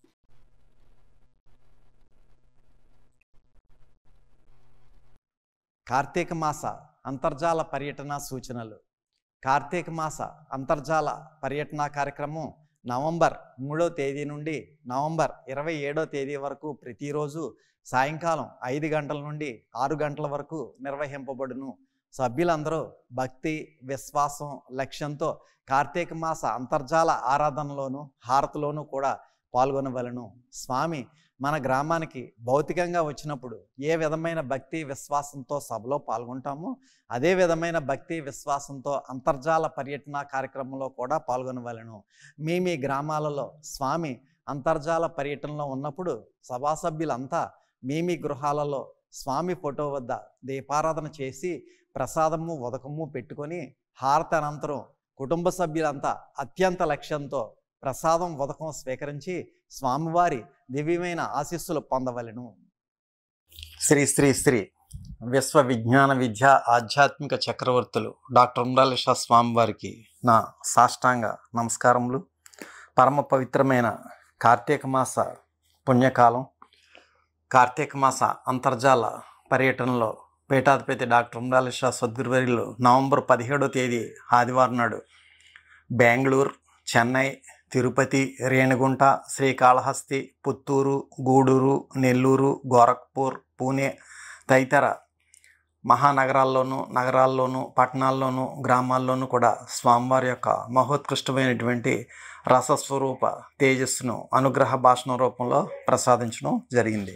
కార్తీక మాస అంతర్జాల పర్యటన సూచనలు కార్తీక మాస అంతర్జాల పర్యటన కార్యక్రమం నవంబర్ మూడో తేదీ నుండి నవంబర్ ఇరవై ఏడో తేదీ వరకు ప్రతిరోజు సాయంకాలం ఐదు గంటల నుండి ఆరు గంటల వరకు నిర్వహింపబడును సభ్యులందరూ భక్తి విశ్వాసం లక్ష్యంతో కార్తీక మాస అంతర్జాల ఆరాధనలోను హారతిలోనూ కూడా పాల్గొనవలను స్వామి మన గ్రామానికి భౌతికంగా వచ్చినప్పుడు ఏ విధమైన భక్తి విశ్వాసంతో సభలో పాల్గొంటామో అదే విధమైన భక్తి విశ్వాసంతో అంతర్జాల పర్యటన కార్యక్రమంలో కూడా పాల్గొనవలను మీ మీ గ్రామాలలో స్వామి అంతర్జాల పర్యటనలో ఉన్నప్పుడు సభా సభ్యులంతా మీ మీ గృహాలలో స్వామి ఫోటో వద్ద దీపారాధన చేసి ప్రసాదము ఉదకము పెట్టుకొని హారతి అనంతరం కుటుంబ సభ్యులంతా అత్యంత లక్ష్యంతో ప్రసాదం ఉదకం స్వీకరించి స్వామివారి దివ్యమైన ఆశీస్సులు పొందవలెను శ్రీ శ్రీ శ్రీ విశ్వ విజ్ఞాన విద్య ఆధ్యాత్మిక చక్రవర్తులు డాక్టర్ ఉమ్రాలిషా స్వామివారికి నా సాష్టాంగ నమస్కారములు పరమ పవిత్రమైన కార్తీక మాస పుణ్యకాలం కార్తీక మాస అంతర్జాల పర్యటనలో పీఠాధిపతి డాక్టర్ ఉమ్రాలిషా సద్గురువర్యులు నవంబర్ పదిహేడో తేదీ ఆదివారం నాడు బెంగళూరు చెన్నై తిరుపతి రేణిగుంట శ్రీకాళహస్తి పుత్తూరు గూడూరు నెల్లూరు గోరఖ్పూర్ పూణే తదితర మహానగరాల్లోనూ నగరాల్లోనూ పట్టణాల్లోనూ గ్రామాల్లోనూ కూడా స్వామివారి యొక్క మహోత్కృష్టమైనటువంటి రసస్వరూప తేజస్సును అనుగ్రహ భాషణ రూపంలో ప్రసాదించడం జరిగింది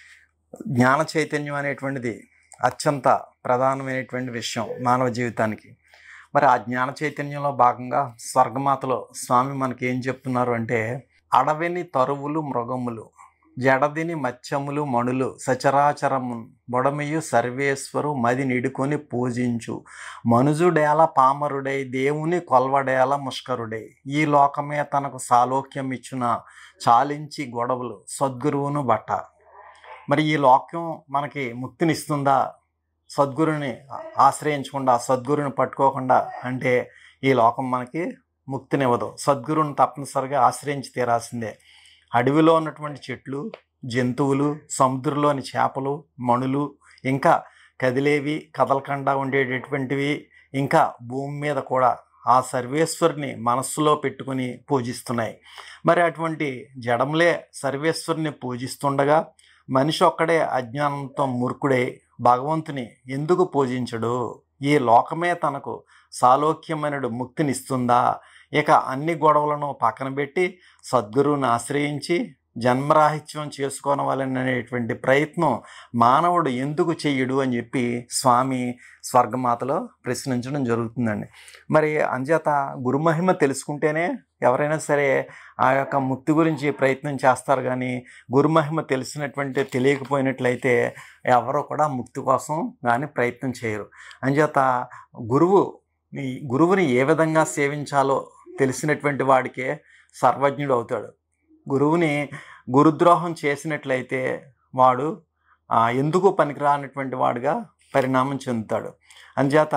జ్ఞాన చైతన్యం అనేటువంటిది అత్యంత ప్రధానమైనటువంటి విషయం మానవ జీవితానికి మరి ఆ జ్ఞాన చైతన్యంలో భాగంగా స్వర్గమాతలో స్వామి మనకి ఏం చెప్తున్నారు అంటే అడవిని తరువులు మృగములు జడదిని మత్స్యములు మణులు సచరాచరము బొడమియు సర్వేశ్వరు మది నిడుకొని పూజించు మనుజుడేల పామరుడై దేవుని కొల్వడేల ముష్కరుడై ఈ లోకమే తనకు సాలోక్యం ఇచ్చిన చాలించి గొడవలు సద్గురువును బట్ట మరి ఈ లోక్యం మనకి ముక్తినిస్తుందా సద్గురుని ఆశ్రయించకుండా సద్గురుని పట్టుకోకుండా అంటే ఈ లోకం మనకి ముక్తినివ్వదు సద్గురుని తప్పనిసరిగా ఆశ్రయించి తీరాల్సిందే అడవిలో ఉన్నటువంటి చెట్లు జంతువులు సముద్రంలోని చేపలు మణులు ఇంకా కదిలేవి కదలకుండా ఉండేటటువంటివి ఇంకా భూమి మీద కూడా ఆ సర్వేశ్వరుని మనస్సులో పెట్టుకుని పూజిస్తున్నాయి మరి అటువంటి జడములే సర్వేశ్వరుని పూజిస్తుండగా మనిషి ఒక్కడే అజ్ఞానంతో మూర్ఖుడై భగవంతుని ఎందుకు పూజించడు ఈ లోకమే తనకు సాలోక్యమైనడు ముక్తినిస్తుందా ఇక అన్ని గొడవలను పక్కన పెట్టి సద్గురువుని ఆశ్రయించి జన్మరాహిత్యం చేసుకోవాలనేటువంటి ప్రయత్నం మానవుడు ఎందుకు చెయ్యడు అని చెప్పి స్వామి స్వర్గమాతలో ప్రశ్నించడం జరుగుతుందండి మరి అంచేత గురుమహిమ తెలుసుకుంటేనే ఎవరైనా సరే ఆ యొక్క ముక్తి గురించి ప్రయత్నం చేస్తారు కానీ గురుమహిమ తెలిసినటువంటి తెలియకపోయినట్లయితే ఎవరో కూడా ముక్తి కోసం కానీ ప్రయత్నం చేయరు అంచేత గురువు ఈ గురువుని ఏ విధంగా సేవించాలో తెలిసినటువంటి వాడికే సర్వజ్ఞుడు అవుతాడు గురువుని గురుద్రోహం చేసినట్లయితే వాడు ఆ, ఎందుకు పనికిరానటువంటి వాడుగా పరిణామం చెందుతాడు అంచేత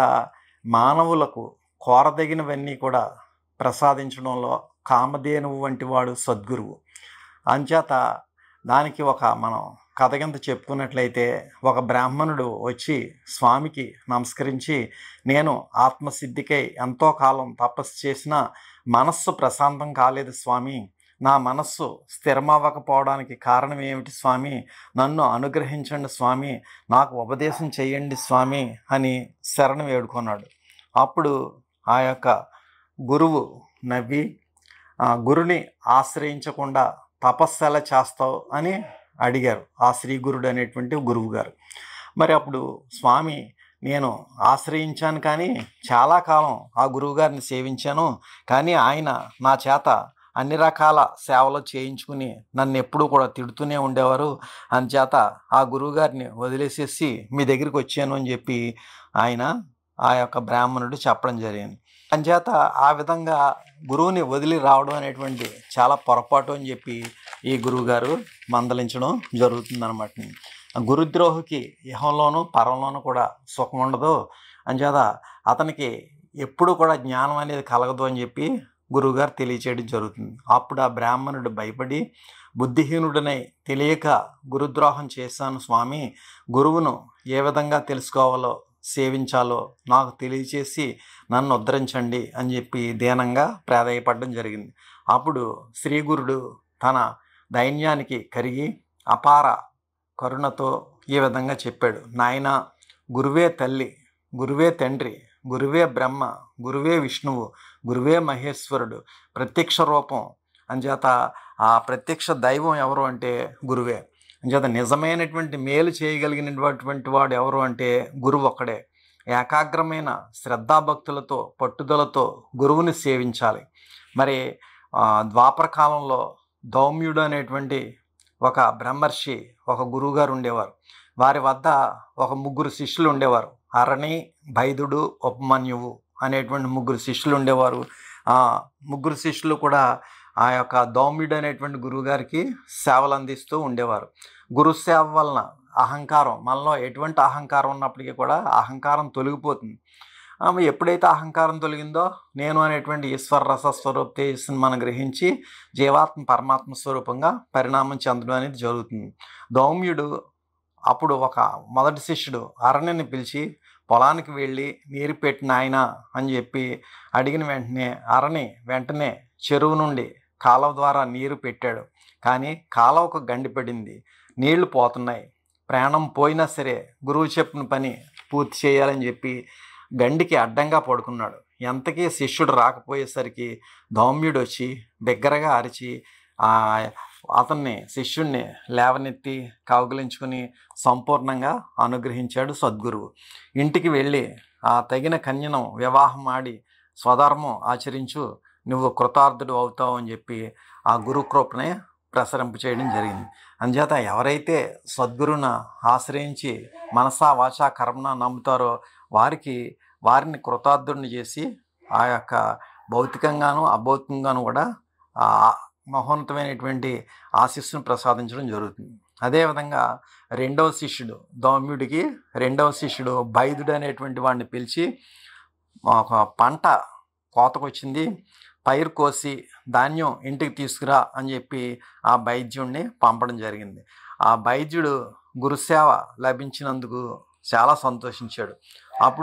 మానవులకు కోరదగినవన్నీ కూడా ప్రసాదించడంలో కామధేనువు వంటి వాడు సద్గురువు అంచేత దానికి ఒక మనం కథ కింద చెప్పుకున్నట్లయితే ఒక బ్రాహ్మణుడు వచ్చి స్వామికి నమస్కరించి నేను ఆత్మసిద్ధికై ఎంతో కాలం తపస్సు చేసినా మనస్సు ప్రశాంతం కాలేదు స్వామి నా మనస్సు స్థిరమవ్వకపోవడానికి కారణం ఏమిటి స్వామి నన్ను అనుగ్రహించండి స్వామి నాకు ఉపదేశం చేయండి స్వామి అని శరణు వేడుకున్నాడు అప్పుడు ఆ యొక్క గురువు నవ్వి ఆ గురుని ఆశ్రయించకుండా తపస్సు ఎలా చేస్తావు అని అడిగారు ఆ శ్రీ గురుడు అనేటువంటి గురువు గారు మరి అప్పుడు స్వామి నేను ఆశ్రయించాను కానీ చాలా కాలం ఆ గురువుగారిని సేవించాను కానీ ఆయన నా చేత అన్ని రకాల సేవలు చేయించుకుని నన్ను ఎప్పుడూ కూడా తిడుతూనే ఉండేవారు అందుచేత ఆ గురువుగారిని వదిలేసేసి మీ దగ్గరికి వచ్చాను అని చెప్పి ఆయన ఆ యొక్క బ్రాహ్మణుడు చెప్పడం జరిగింది అంచేత ఆ విధంగా గురువుని వదిలి రావడం అనేటువంటి చాలా పొరపాటు అని చెప్పి ఈ గురువుగారు మందలించడం జరుగుతుందన్నమాట గురుద్రోహికి ఇహంలోనూ పరంలోనూ కూడా సుఖం ఉండదు అంచేత అతనికి ఎప్పుడు కూడా జ్ఞానం అనేది కలగదు అని చెప్పి గురువుగారు తెలియచేయడం జరుగుతుంది అప్పుడు ఆ బ్రాహ్మణుడు భయపడి బుద్ధిహీనుడనై తెలియక గురుద్రోహం చేశాను స్వామి గురువును ఏ విధంగా తెలుసుకోవాలో సేవించాలో నాకు తెలియచేసి నన్ను ఉద్ధరించండి అని చెప్పి దీనంగా ప్రాధాయపడడం జరిగింది అప్పుడు శ్రీగురుడు తన దైన్యానికి కరిగి అపార కరుణతో ఈ విధంగా చెప్పాడు నాయన గురువే తల్లి గురువే తండ్రి గురువే బ్రహ్మ గురువే విష్ణువు గురువే మహేశ్వరుడు ప్రత్యక్ష రూపం అంచేత ఆ ప్రత్యక్ష దైవం ఎవరు అంటే గురువే అంచేత నిజమైనటువంటి మేలు చేయగలిగినటువంటి వాడు ఎవరు అంటే గురువు ఒక్కడే ఏకాగ్రమైన శ్రద్ధాభక్తులతో పట్టుదలతో గురువుని సేవించాలి మరి ఆ, ద్వాపర కాలంలో దౌమ్యుడు అనేటువంటి ఒక బ్రహ్మర్షి ఒక గురువుగారు ఉండేవారు వారి వద్ద ఒక ముగ్గురు శిష్యులు ఉండేవారు అరణి భైదుడు ఉపమన్యువు అనేటువంటి ముగ్గురు శిష్యులు ఉండేవారు ఆ ముగ్గురు శిష్యులు కూడా ఆ యొక్క దౌమ్యుడు అనేటువంటి గురువుగారికి సేవలు అందిస్తూ ఉండేవారు గురు సేవ వలన అహంకారం మనలో ఎటువంటి అహంకారం ఉన్నప్పటికీ కూడా అహంకారం తొలగిపోతుంది ఆమె ఎప్పుడైతే అహంకారం తొలగిందో నేను అనేటువంటి ఈశ్వర రస స్వరూప తేజస్సుని మనం గ్రహించి జీవాత్మ పరమాత్మ స్వరూపంగా పరిణామం చెందడం అనేది జరుగుతుంది దౌమ్యుడు అప్పుడు ఒక మొదటి శిష్యుడు అరణ్యని పిలిచి పొలానికి వెళ్ళి నీరు పెట్టిన ఆయన అని చెప్పి అడిగిన వెంటనే అరణి వెంటనే చెరువు నుండి కాలువ ద్వారా నీరు పెట్టాడు కానీ కాలువకు గండి పడింది నీళ్లు పోతున్నాయి ప్రాణం పోయినా సరే గురువు చెప్పిన పని పూర్తి చేయాలని చెప్పి గండికి అడ్డంగా పడుకున్నాడు ఎంతకీ శిష్యుడు రాకపోయేసరికి దౌమ్యుడు వచ్చి బిగ్గరగా అరిచి ఆ అతన్ని శిష్యుణ్ణి లేవనెత్తి కౌగిలించుకుని సంపూర్ణంగా అనుగ్రహించాడు సద్గురువు ఇంటికి వెళ్ళి ఆ తగిన కన్యను వివాహం ఆడి స్వధర్మం ఆచరించు నువ్వు కృతార్థుడు అవుతావు అని చెప్పి ఆ గురుకృపనే ప్రసరింప చేయడం జరిగింది అందుచేత ఎవరైతే సద్గురును ఆశ్రయించి మనసా వాచా కర్మన నమ్ముతారో వారికి వారిని కృతార్థుడిని చేసి ఆ యొక్క భౌతికంగాను అభౌతికంగాను కూడా ఆ మహోన్నతమైనటువంటి ఆశీస్సును ప్రసాదించడం జరుగుతుంది అదేవిధంగా రెండవ శిష్యుడు దౌమ్యుడికి రెండవ శిష్యుడు బైదుడు అనేటువంటి వాడిని పిలిచి ఒక పంట కోతకొచ్చింది పైరు కోసి ధాన్యం ఇంటికి తీసుకురా అని చెప్పి ఆ వైద్యుడిని పంపడం జరిగింది ఆ వైద్యుడు గురుసేవ లభించినందుకు చాలా సంతోషించాడు అప్పుడు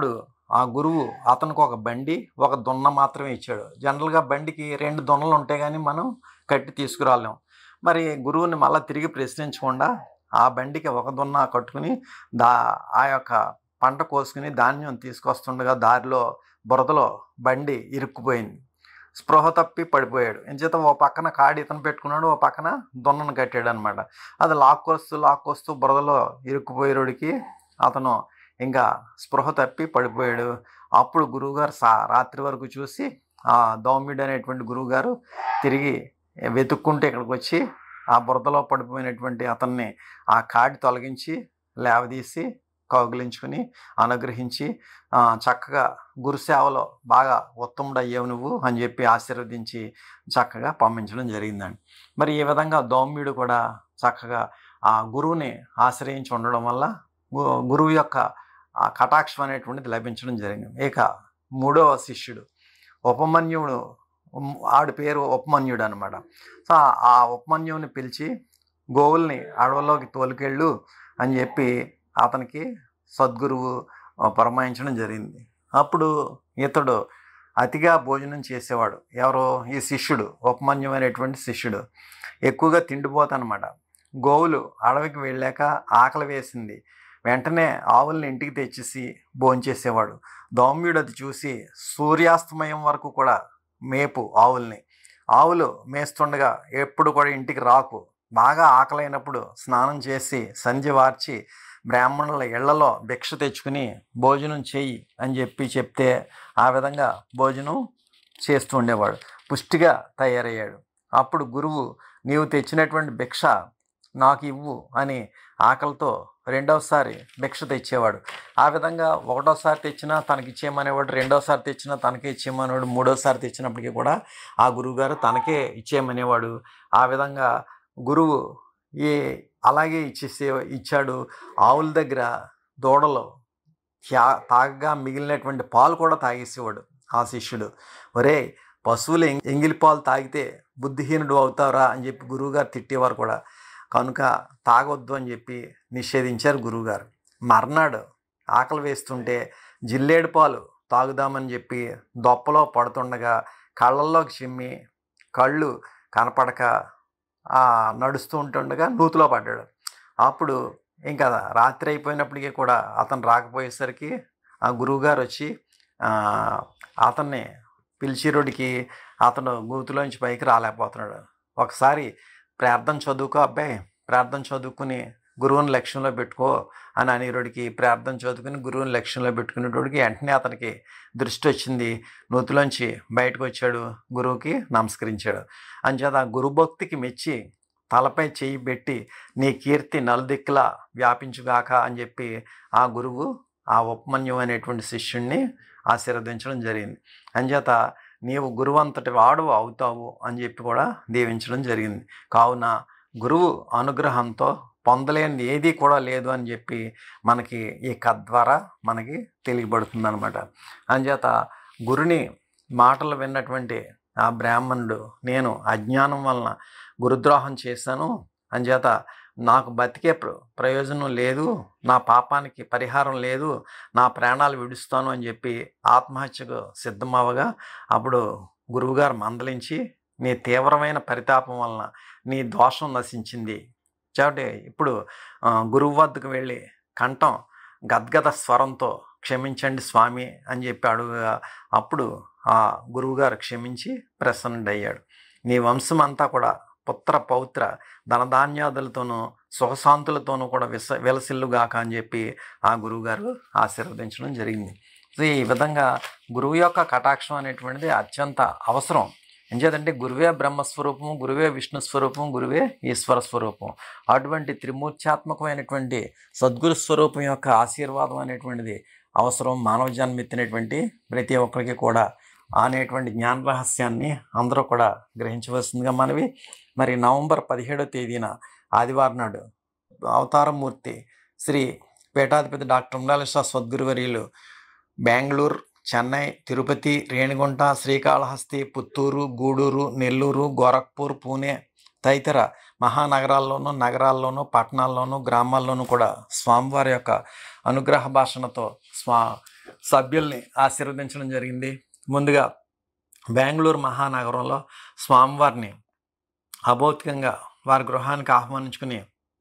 ఆ గురువు అతనికి ఒక బండి ఒక దున్న మాత్రమే ఇచ్చాడు జనరల్గా బండికి రెండు దున్నలు ఉంటాయి కానీ మనం కట్టి తీసుకురాలేం మరి గురువుని మళ్ళీ తిరిగి ప్రశ్నించకుండా ఆ బండికి ఒక దున్న కట్టుకుని దా ఆ యొక్క పంట కోసుకుని ధాన్యం తీసుకొస్తుండగా దారిలో బురదలో బండి ఇరుక్కుపోయింది స్పృహ తప్పి పడిపోయాడు ఎంచేత ఓ పక్కన కాడి ఇతను పెట్టుకున్నాడు ఓ పక్కన దున్నను కట్టాడు అనమాట అది లాక్కొస్తూ లాక్కొస్తూ బురదలో ఇరుక్కుపోయేరుడికి అతను ఇంకా స్పృహ తప్పి పడిపోయాడు అప్పుడు గురువుగారు సా రాత్రి వరకు చూసి ఆ దౌమ్యుడు అనేటువంటి గురువుగారు తిరిగి వెతుక్కుంటే ఇక్కడికి వచ్చి ఆ బురదలో పడిపోయినటువంటి అతన్ని ఆ కాడి తొలగించి లేవదీసి కౌగిలించుకుని అనుగ్రహించి ఆ, చక్కగా గురుసేవలో బాగా ఉత్తముడు అయ్యావు నువ్వు అని చెప్పి ఆశీర్వదించి చక్కగా పంపించడం జరిగిందండి మరి ఈ విధంగా దౌమ్యుడు కూడా చక్కగా ఆ గురువుని ఆశ్రయించి ఉండడం వల్ల గు- గురువు యొక్క ఆ కటాక్షం అనేటువంటిది లభించడం జరిగింది ఇక మూడవ శిష్యుడు ఉపమన్యుడు ఉమ్, ఆడి పేరు ఉపమన్యుడు అనమాట సో ఆ- ఆ ఉపమన్యుని పిలిచి గోవుల్ని అడవుల్లోకి తోలుకెళ్ళు అని చెప్పి అతనికి సద్గురువు ఆ, పరమాయించడం జరిగింది అప్పుడు ఇతడు అతిగా భోజనం చేసేవాడు ఎవరో ఈ శిష్యుడు ఉపమన్యం అనేటువంటి శిష్యుడు ఎక్కువగా తిండిపోతానమాట గోవులు అడవికి వెళ్ళాక ఆకలి వేసింది వెంటనే ఆవుల్ని ఇంటికి తెచ్చేసి భోంచేసేవాడు దౌమ్యుడు అది చూసి సూర్యాస్తమయం వరకు కూడా మేపు ఆవుల్ని ఆవులు మేస్తుండగా ఎప్పుడు కూడా ఇంటికి రాకు బాగా ఆకలైనప్పుడు స్నానం చేసి సంధ్య వార్చి బ్రాహ్మణుల ఇళ్లలో భిక్ష తెచ్చుకుని భోజనం చెయ్యి అని చెప్పి చెప్తే ఆ విధంగా భోజనం చేస్తూ ఉండేవాడు పుష్టిగా తయారయ్యాడు అప్పుడు గురువు నీవు తెచ్చినటువంటి భిక్ష నాకు ఇవ్వు అని ఆకలితో రెండవసారి భిక్ష తెచ్చేవాడు ఆ విధంగా ఒకటోసారి తెచ్చినా తనకి ఇచ్చేయమనేవాడు రెండోసారి తెచ్చినా తనకే ఇచ్చేయమనేవాడు మూడోసారి తెచ్చినప్పటికీ కూడా ఆ గురువుగారు తనకే ఇచ్చేయమనేవాడు ఆ విధంగా గురువు ఏ అలాగే ఇచ్చేసే ఇచ్చాడు ఆవుల దగ్గర దూడలు త్యా తాగగా మిగిలినటువంటి పాలు కూడా తాగేసేవాడు ఆ శిష్యుడు ఒరే పశువులు ఎంగి- ఎంగిలి పాలు తాగితే బుద్ధిహీనుడు అవుతారా అని చెప్పి గురువుగారు తిట్టేవారు కూడా కనుక తాగొద్దు అని చెప్పి నిషేధించారు గురువుగారు మర్నాడు ఆకలి వేస్తుంటే జిల్లేడు పాలు తాగుదామని చెప్పి దొప్పలో పడుతుండగా కళ్ళల్లోకి చిమ్మి కళ్ళు కనపడక ఆ, నడుస్తూ ఉంటుండగా నూతిలో పడ్డాడు అప్పుడు ఇంకా రాత్రి అయిపోయినప్పటికీ కూడా అతను రాకపోయేసరికి ఆ గురువుగారు వచ్చి ఆ, అతన్ని పిలిచిరుడికి అతను గూతులోంచి పైకి రాలేకపోతున్నాడు ఒకసారి ప్రార్థన చదువుకో అబ్బాయి ప్రార్థన చదువుకుని గురువుని లక్ష్యంలో పెట్టుకో అని అనిరుడికి ప్రార్థన చదువుకుని గురువుని లక్ష్యంలో పెట్టుకునేటోడికి వెంటనే అతనికి దృష్టి వచ్చింది నూతిలోంచి బయటకు వచ్చాడు గురువుకి నమస్కరించాడు అంచేత ఆ గురుభక్తికి మెచ్చి తలపై చేయి పెట్టి నీ కీర్తి నలుదిక్కులా వ్యాపించుగాక అని చెప్పి ఆ గురువు ఆ ఉపమన్యం అనేటువంటి శిష్యుణ్ణి ఆశీర్వదించడం జరిగింది అంచేత నీవు గురువు అంతటి వాడు అవుతావు అని చెప్పి కూడా దీవించడం జరిగింది కావున గురువు అనుగ్రహంతో పొందలేనిది ఏదీ కూడా లేదు అని చెప్పి మనకి ఈ కథ ద్వారా మనకి తెలియబడుతుంది అనమాట అంచేత గురుని మాటలు విన్నటువంటి ఆ బ్రాహ్మణుడు నేను అజ్ఞానం వలన గురుద్రోహం చేశాను అంచేత నాకు బతికే ప్ర- ప్రయోజనం లేదు నా పాపానికి పరిహారం లేదు నా ప్రాణాలు విడుస్తాను అని చెప్పి ఆత్మహత్యకు సిద్ధమవగా అప్పుడు గురువుగారు మందలించి నీ తీవ్రమైన పరితాపం వలన నీ దోషం నశించింది కాబట్టి ఇప్పుడు ఆ, గురువు వద్దకు వెళ్ళి కంఠం గద్గద స్వరంతో క్షమించండి స్వామి అని చెప్పి అడుగుగా అప్పుడు ఆ గురువుగారు క్షమించి ప్రసన్నుడయ్యాడు నీ వంశం అంతా కూడా పుత్ర పౌత్ర ధనధాన్యాదులతోనూ సుఖశాంతులతోనూ కూడా విస విలసిల్లుగాక అని చెప్పి ఆ గురువుగారు ఆశీర్వదించడం జరిగింది సో ఈ విధంగా గురువు యొక్క కటాక్షం అనేటువంటిది అత్యంత అవసరం ఎంచేతంటే గురువే బ్రహ్మస్వరూపము గురువే విష్ణు స్వరూపం గురువే ఈశ్వర స్వరూపం అటువంటి త్రిమూర్త్యాత్మకమైనటువంటి సద్గురు స్వరూపం యొక్క ఆశీర్వాదం అనేటువంటిది అవసరం మానవ జన్మెత్తినటువంటి ప్రతి ఒక్కరికి కూడా అనేటువంటి జ్ఞాన రహస్యాన్ని అందరూ కూడా గ్రహించవలసిందిగా మనవి మరి నవంబర్ పదిహేడో తేదీన ఆదివారం నాడు అవతారమూర్తి శ్రీ పీఠాధిపతి డాక్టర్ ఉమ్రాలేశ్వర సద్గురువర్యులు బెంగళూరు చెన్నై తిరుపతి రేణిగుంట శ్రీకాళహస్తి పుత్తూరు గూడూరు నెల్లూరు గోరఖ్పూర్ పూణే తదితర మహానగరాల్లోనూ నగరాల్లోనూ పట్టణాల్లోనూ గ్రామాల్లోనూ కూడా స్వామివారి యొక్క అనుగ్రహ భాషణతో స్వా సభ్యుల్ని ఆశీర్వదించడం జరిగింది ముందుగా బెంగళూరు మహానగరంలో స్వామివారిని అభౌతికంగా వారి గృహానికి ఆహ్వానించుకుని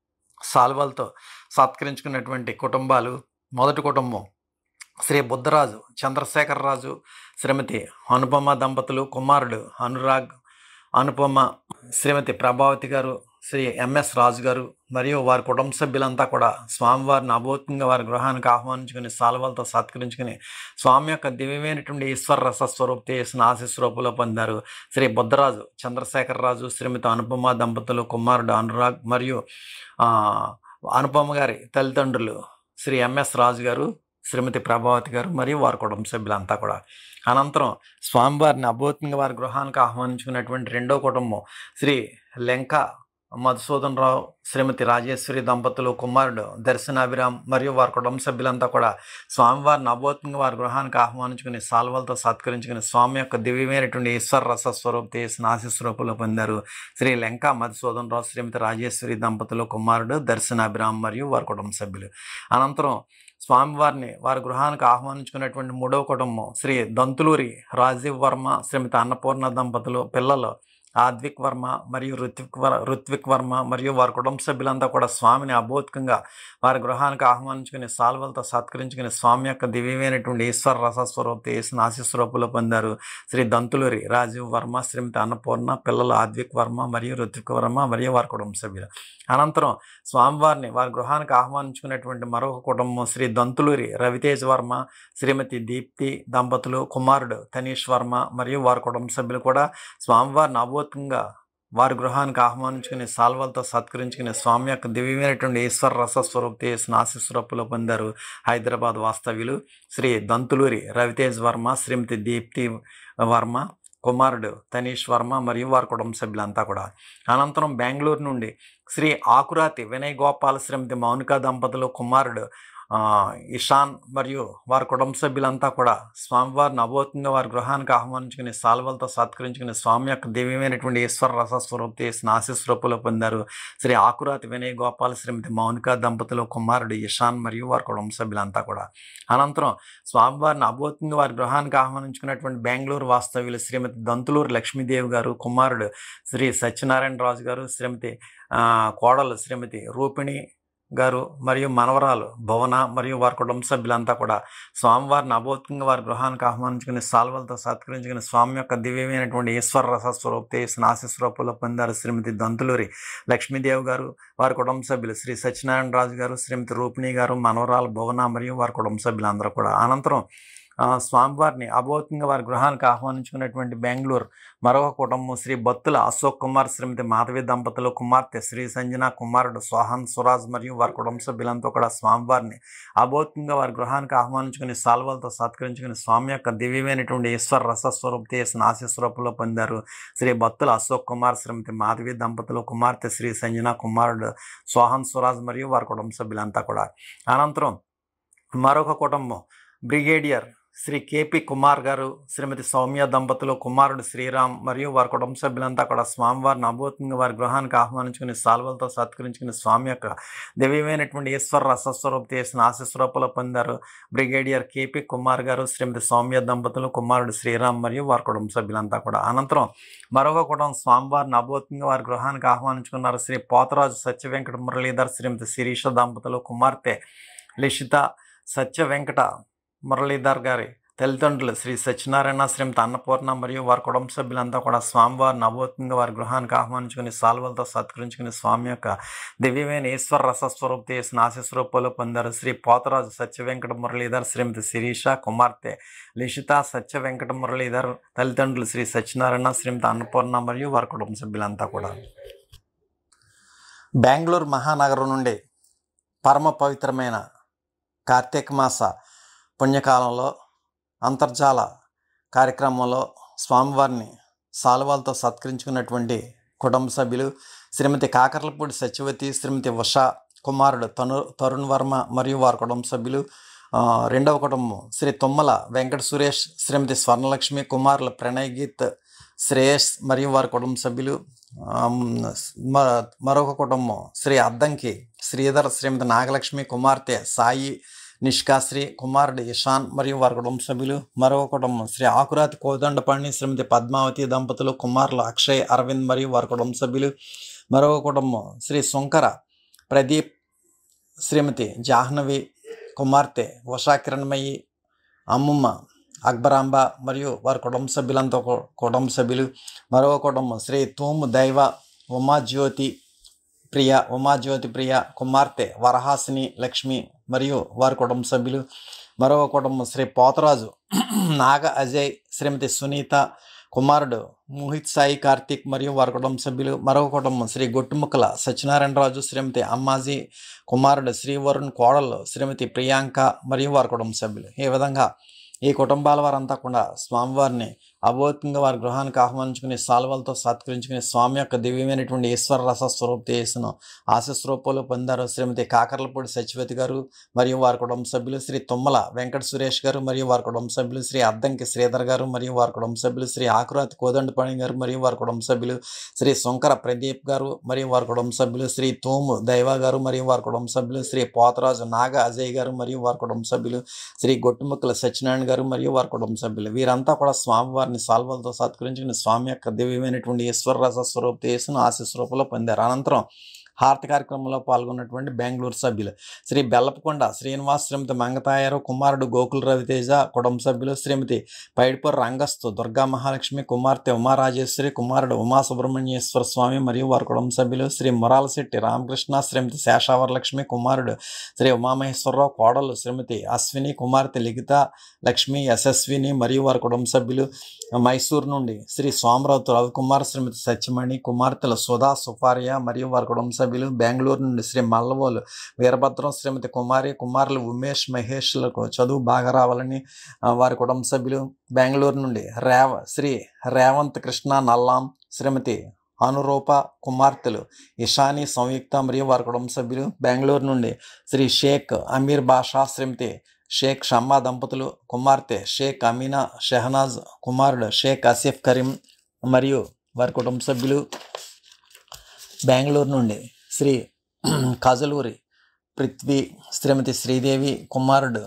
సాల్వలతో సత్కరించుకున్నటువంటి కుటుంబాలు మొదటి కుటుంబం శ్రీ బుద్ధరాజు చంద్రశేఖరరాజు శ్రీమతి అనుపమ దంపతులు కుమారుడు అనురాగ్ అనుపమ శ్రీమతి ప్రభావతి గారు శ్రీ ఎంఎస్ రాజు గారు మరియు వారి కుటుంబ సభ్యులంతా కూడా స్వామివారిని అభౌతికంగా వారి గృహానికి ఆహ్వానించుకుని సాల్వలతో సత్కరించుకుని స్వామి యొక్క దివ్యమైనటువంటి ఈశ్వర రస స్వరూప చేసిన ఆశీస్వరూపులో పొందారు శ్రీ బుద్ధరాజు చంద్రశేఖరరాజు శ్రీమతి అనుపమ దంపతులు కుమారుడు అనురాగ్ మరియు ఆ, అనుపమ గారి తల్లిదండ్రులు శ్రీ ఎంఎస్ రాజు గారు శ్రీమతి ప్రభావతి గారు మరియు వారి కుటుంబ సభ్యులంతా కూడా అనంతరం స్వామివారిని అభౌతికంగా వారి గృహానికి ఆహ్వానించుకున్నటువంటి రెండో కుటుంబం శ్రీ లెంక మధుసూదన్ రావు శ్రీమతి రాజేశ్వరి దంపతులు కుమారుడు దర్శనాభిరామ్ మరియు వారి కుటుంబ సభ్యులంతా కూడా స్వామివారిని అభౌతికంగా వారి గృహానికి ఆహ్వానించుకుని సాల్వలతో సత్కరించుకుని స్వామి యొక్క దివ్యమైనటువంటి ఈశ్వర రస స్వరూప చేసిన ఆశీస్వరూపులో పొందారు శ్రీ లెంక మధుసూదన్ రావు శ్రీమతి రాజేశ్వరి దంపతులు కుమారుడు దర్శనాభిరామ్ మరియు వారి కుటుంబ సభ్యులు అనంతరం స్వామివారిని వారి గృహానికి ఆహ్వానించుకున్నటువంటి మూడవ కుటుంబం శ్రీ దంతులూరి రాజీవ్ వర్మ శ్రీమతి అన్నపూర్ణ దంపతులు పిల్లలు ఆద్విక్ వర్మ మరియు ఋత్విక్ వర్ ఋత్విక్ వర్మ మరియు వారి కుటుంబ సభ్యులంతా కూడా స్వామిని అబోధకంగా వారి గృహానికి ఆహ్వానించుకుని సాల్వలతో సత్కరించుకుని స్వామి యొక్క దివ్యమైనటువంటి ఈశ్వర రసస్వరూప వేసిన ఆశీస్వరూపులో పొందారు శ్రీ దంతులూరి రాజీవ్ వర్మ శ్రీమతి అన్నపూర్ణ పిల్లలు ఆద్విక్ వర్మ మరియు ఋత్విక్ వర్మ మరియు వారి కుటుంబ సభ్యులు అనంతరం స్వామివారిని వారి గృహానికి ఆహ్వానించుకున్నటువంటి మరొక కుటుంబం శ్రీ దంతులూరి రవితేజ్ వర్మ శ్రీమతి దీప్తి దంపతులు కుమారుడు తనీష్ వర్మ మరియు వారి కుటుంబ సభ్యులు కూడా స్వామివారిని అభూతంగా వారి గృహానికి ఆహ్వానించుకుని సాల్వలతో సత్కరించుకుని స్వామి యొక్క దివ్యమైనటువంటి ఈశ్వర రస స్వరూప చేసిన ఆశీస్వరూపులో పొందారు హైదరాబాద్ వాస్తవ్యులు శ్రీ దంతులూరి రవితేజ్ వర్మ శ్రీమతి దీప్తి వర్మ కుమారుడు తనీష్ వర్మ మరియు వారి కుటుంబ సభ్యులంతా కూడా అనంతరం బెంగళూరు నుండి శ్రీ ఆకురాతి వినయ్ గోపాల శ్రీమతి మౌనిక దంపతులు కుమారుడు ఆ, ఇషాన్ మరియు వారి కుటుంబ సభ్యులంతా కూడా స్వామివారిని అభౌతంగా వారి గృహానికి ఆహ్వానించుకుని సాల్వలతో సత్కరించుకుని స్వామి యొక్క దివ్యమైనటువంటి ఈశ్వర రస స్వరూప చేసిన ఆశీస్వరూపులో పొందారు శ్రీ ఆకురాతి వినయ్ గోపాల్ శ్రీమతి మౌనిక దంపతులు కుమారుడు ఇషాన్ మరియు వారి కుటుంబ సభ్యులంతా కూడా అనంతరం స్వామివారిని అభౌతంగా వారి గృహానికి ఆహ్వానించుకున్నటువంటి బెంగళూరు వాస్తవ్యులు శ్రీమతి దంతులూరు లక్ష్మీదేవి గారు కుమారుడు శ్రీ సత్యనారాయణ రాజు గారు శ్రీమతి ఆ, కోడలు శ్రీమతి రూపిణి గారు మరియు మనవరాలు భువన మరియు వారి కుటుంబ సభ్యులంతా కూడా స్వామివారిని అభౌతికంగా వారి గృహానికి ఆహ్వానించుకుని సాల్వలతో సత్కరించుకుని స్వామి యొక్క దివ్యమైనటువంటి ఈశ్వర రస స్వరూప చేసిన ఆశీస్వరూపంలో పొందారు శ్రీమతి దంతులూరి లక్ష్మీదేవి గారు వారి కుటుంబ సభ్యులు శ్రీ సత్యనారాయణ రాజు గారు శ్రీమతి రూపిణి గారు మనవరాలు భువన మరియు వారి కుటుంబ సభ్యులందరూ కూడా అనంతరం ఆ, స్వామివారిని అభౌతికంగా వారి గృహానికి ఆహ్వానించుకున్నటువంటి బెంగళూరు మరొక కుటుంబం శ్రీ బత్తుల అశోక్ కుమార్ శ్రీమతి మాధవి దంపతులు కుమార్తె శ్రీ సంజన కుమారుడు సోహన్ సురాజ్ మరియు వారి కుటుంబ సభ్యులంతా కూడా స్వామివారిని అభౌతికంగా వారి గృహానికి ఆహ్వానించుకుని సాల్వలతో సత్కరించుకుని స్వామి యొక్క దివ్యమైనటువంటి ఈశ్వర రసస్వరూప చేసిన ఆశీస్వరూపంలో పొందారు శ్రీ బత్తుల అశోక్ కుమార్ శ్రీమతి మాధవి దంపతులు కుమార్తె శ్రీ సంజన కుమారుడు సోహన్ సురాజ్ మరియు వారి కుటుంబ సభ్యులంతా కూడా అనంతరం మరొక కుటుంబం బ్రిగేడియర్ శ్రీ కేపి కుమార్ గారు శ్రీమతి సౌమ్య దంపతులు కుమారుడు శ్రీరామ్ మరియు వారి కుటుంబ సభ్యులంతా కూడా స్వామివారిని అభూతంగా వారి గృహానికి ఆహ్వానించుకుని సాల్వలతో సత్కరించుకుని స్వామి యొక్క దివ్యమైనటువంటి ఈశ్వర రసస్వరూప చేసిన ఆశస్వరూపంలో పొందారు బ్రిగేడియర్ కేపి కుమార్ గారు శ్రీమతి సౌమ్య దంపతులు కుమారుడు శ్రీరామ్ మరియు వారి కుటుంబ సభ్యులంతా కూడా అనంతరం మరొక కుటుంబం స్వామివారిని అభూతంగా వారి గృహానికి ఆహ్వానించుకున్నారు శ్రీ పోతరాజు సత్య వెంకట మురళీధర్ శ్రీమతి శిరీష దంపతులు కుమార్తె లిషిత సత్య వెంకట మురళీధర్ గారి తల్లిదండ్రులు శ్రీ సత్యనారాయణ శ్రీమతి అన్నపూర్ణ మరియు వారి కుటుంబ సభ్యులంతా కూడా స్వామివారిని అభూతంగా వారి గృహానికి ఆహ్వానించుకుని సాల్వలతో సత్కరించుకుని స్వామి యొక్క దివ్యమైన ఈశ్వర రసస్వరూప చేసిన ఆశస్వరూపాలు పొందారు శ్రీ పోతరాజు సత్య వెంకట మురళీధర్ శ్రీమతి శిరీష కుమార్తె లిషిత సత్య వెంకట మురళీధర్ తల్లిదండ్రులు శ్రీ సత్యనారాయణ శ్రీమతి అన్నపూర్ణ మరియు వారి కుటుంబ సభ్యులంతా కూడా బెంగళూరు మహానగరం నుండి పరమ పవిత్రమైన కార్తీక మాస పుణ్యకాలంలో అంతర్జాల కార్యక్రమంలో స్వామివారిని సాలువాలతో సత్కరించుకున్నటువంటి కుటుంబ సభ్యులు శ్రీమతి కాకర్లపూడి సత్యవతి శ్రీమతి ఉష కుమారుడు తను తరుణ్ వర్మ మరియు వారి కుటుంబ సభ్యులు ఆ, రెండవ కుటుంబం శ్రీ తుమ్మల వెంకట సురేష్ శ్రీమతి స్వర్ణలక్ష్మి కుమారులు ప్రణయ్ గీత్ శ్రేయస్ మరియు వారి కుటుంబ సభ్యులు ఆమ్, మ- మరొక కుటుంబం శ్రీ అద్దంకి శ్రీధర్ శ్రీమతి నాగలక్ష్మి కుమార్తె సాయి నిష్కాశ్రీ కుమారుడు ఇషాన్ మరియు వారి కుటుంబ సభ్యులు మరో కుటుంబం శ్రీ ఆకురాతి కోదండపండి శ్రీమతి పద్మావతి దంపతులు కుమారులు అక్షయ్ అరవింద్ మరియు వారి కుటుంబ సభ్యులు మరో కుటుంబం శ్రీ శంకర ప్రదీప్ శ్రీమతి జాహ్నవి కుమార్తె ఉషా కిరణ్మయి అమ్మమ్మ అక్బరాంబ మరియు వారి కుటుంబ సభ్యులంతా కు- కుటుంబ సభ్యులు మరో కుటుంబం శ్రీ తూము దైవ ఉమాజ్యోతి ప్రియ ఉమాజ్యోతి ప్రియ కుమార్తె వరహాసిని లక్ష్మి మరియు వారి కుటుంబ సభ్యులు మరో కుటుంబం శ్రీ పోతరాజు నాగ అజయ్ శ్రీమతి సునీత కుమారుడు మోహిత్ సాయి కార్తిక్ మరియు వారి కుటుంబ సభ్యులు మరో కుటుంబం శ్రీ గొట్టుముక్కల సత్యనారాయణరాజు శ్రీమతి అమ్మాజీ కుమారుడు శ్రీ వరుణ్ కోడళ్ళు శ్రీమతి ప్రియాంక మరియు వారి కుటుంబ సభ్యులు ఈ విధంగా ఈ కుటుంబాల వారంతా కూడా స్వామివారిని అభౌతికంగా వారి గృహానికి ఆహ్వానించుకుని సాల్వలతో సత్కరించుకుని స్వామి యొక్క దివ్యమైనటువంటి ఈశ్వర రస స్వరూప చేసిన ఆశీస్ రూపంలో పొందారు శ్రీమతి కాకర్లపూడి సచివతి గారు మరియు వారి కుటుంబ సభ్యులు శ్రీ తుమ్మల వెంకట సురేష్ గారు మరియు వారి కుటుంబ సభ్యులు శ్రీ అద్దంకి శ్రీధర్ గారు మరియు వారి కుటుంబ సభ్యులు శ్రీ ఆకురాతి కోదండపాణి గారు మరియు వారి కుటుంబ సభ్యులు శ్రీ శంకర ప్రదీప్ గారు మరియు వారి కుటుంబ సభ్యులు శ్రీ తోము దైవ గారు మరియు వారి కుటుంబ సభ్యులు శ్రీ పోతరాజు నాగ అజయ్ గారు మరియు వారి కుటుంబ సభ్యులు శ్రీ గొట్టుముక్కల సత్యనారాయణ గారు మరియు వారి కుటుంబ సభ్యులు వీరంతా కూడా స్వామివారిని సాల్వలతో సత్కరించుకుని స్వామి యొక్క దివ్యమైనటువంటి ఈశ్వర రస స్వరూప తీసును ఆశీస్ రూపంలో పొందారు అనంతరం హారతి కార్యక్రమంలో పాల్గొన్నటువంటి బెంగళూరు సభ్యులు శ్రీ బెల్లపకొండ శ్రీనివాస్ శ్రీమతి మంగతాయారు కుమారుడు గోకుల్ రవితేజ కుటుంబ సభ్యులు శ్రీమతి పైడిపూర్ రంగస్తు దుర్గా మహాలక్ష్మి కుమార్తె ఉమారాజేశ్వరి కుమారుడు ఉమా సుబ్రహ్మణ్యేశ్వర స్వామి మరియు వారి కుటుంబ సభ్యులు శ్రీ మురాలశెట్టి రామకృష్ణ శ్రీమతి శేషావరలక్ష్మి కుమారుడు శ్రీ ఉమామహేశ్వరరావు కోడలు శ్రీమతి అశ్విని కుమార్తె లిఖిత లక్ష్మి యశస్విని మరియు వారి కుటుంబ సభ్యులు మైసూర్ నుండి శ్రీ సోమరావు రవికుమార్ శ్రీమతి సత్యమణి కుమార్తెలు సుధా సుపార్య మరియు వారి కుటుంబ సభ్యులు బెంగళూరు నుండి శ్రీ మల్లవోలు వీరభద్రం శ్రీమతి కుమారి కుమారులు ఉమేష్ మహేష్లకు చదువు బాగా రావాలని ఆ, వారి కుటుంబ సభ్యులు బెంగళూరు నుండి రేవ శ్రీ రేవంత్ కృష్ణ నల్లాం శ్రీమతి అనురూప కుమార్తెలు ఇషాని సంయుక్త మరియు వారి కుటుంబ సభ్యులు బెంగళూరు నుండి శ్రీ షేక్ అమీర్ బాషా శ్రీమతి షేక్ షమ్మా దంపతులు కుమార్తె షేక్ అమీనా షెహనాజ్ కుమారుడు షేక్ ఆసిఫ్ కరీం మరియు వారి కుటుంబ సభ్యులు బెంగళూరు నుండి శ్రీ కజలూరి పృథ్వీ శ్రీమతి శ్రీదేవి కుమారుడు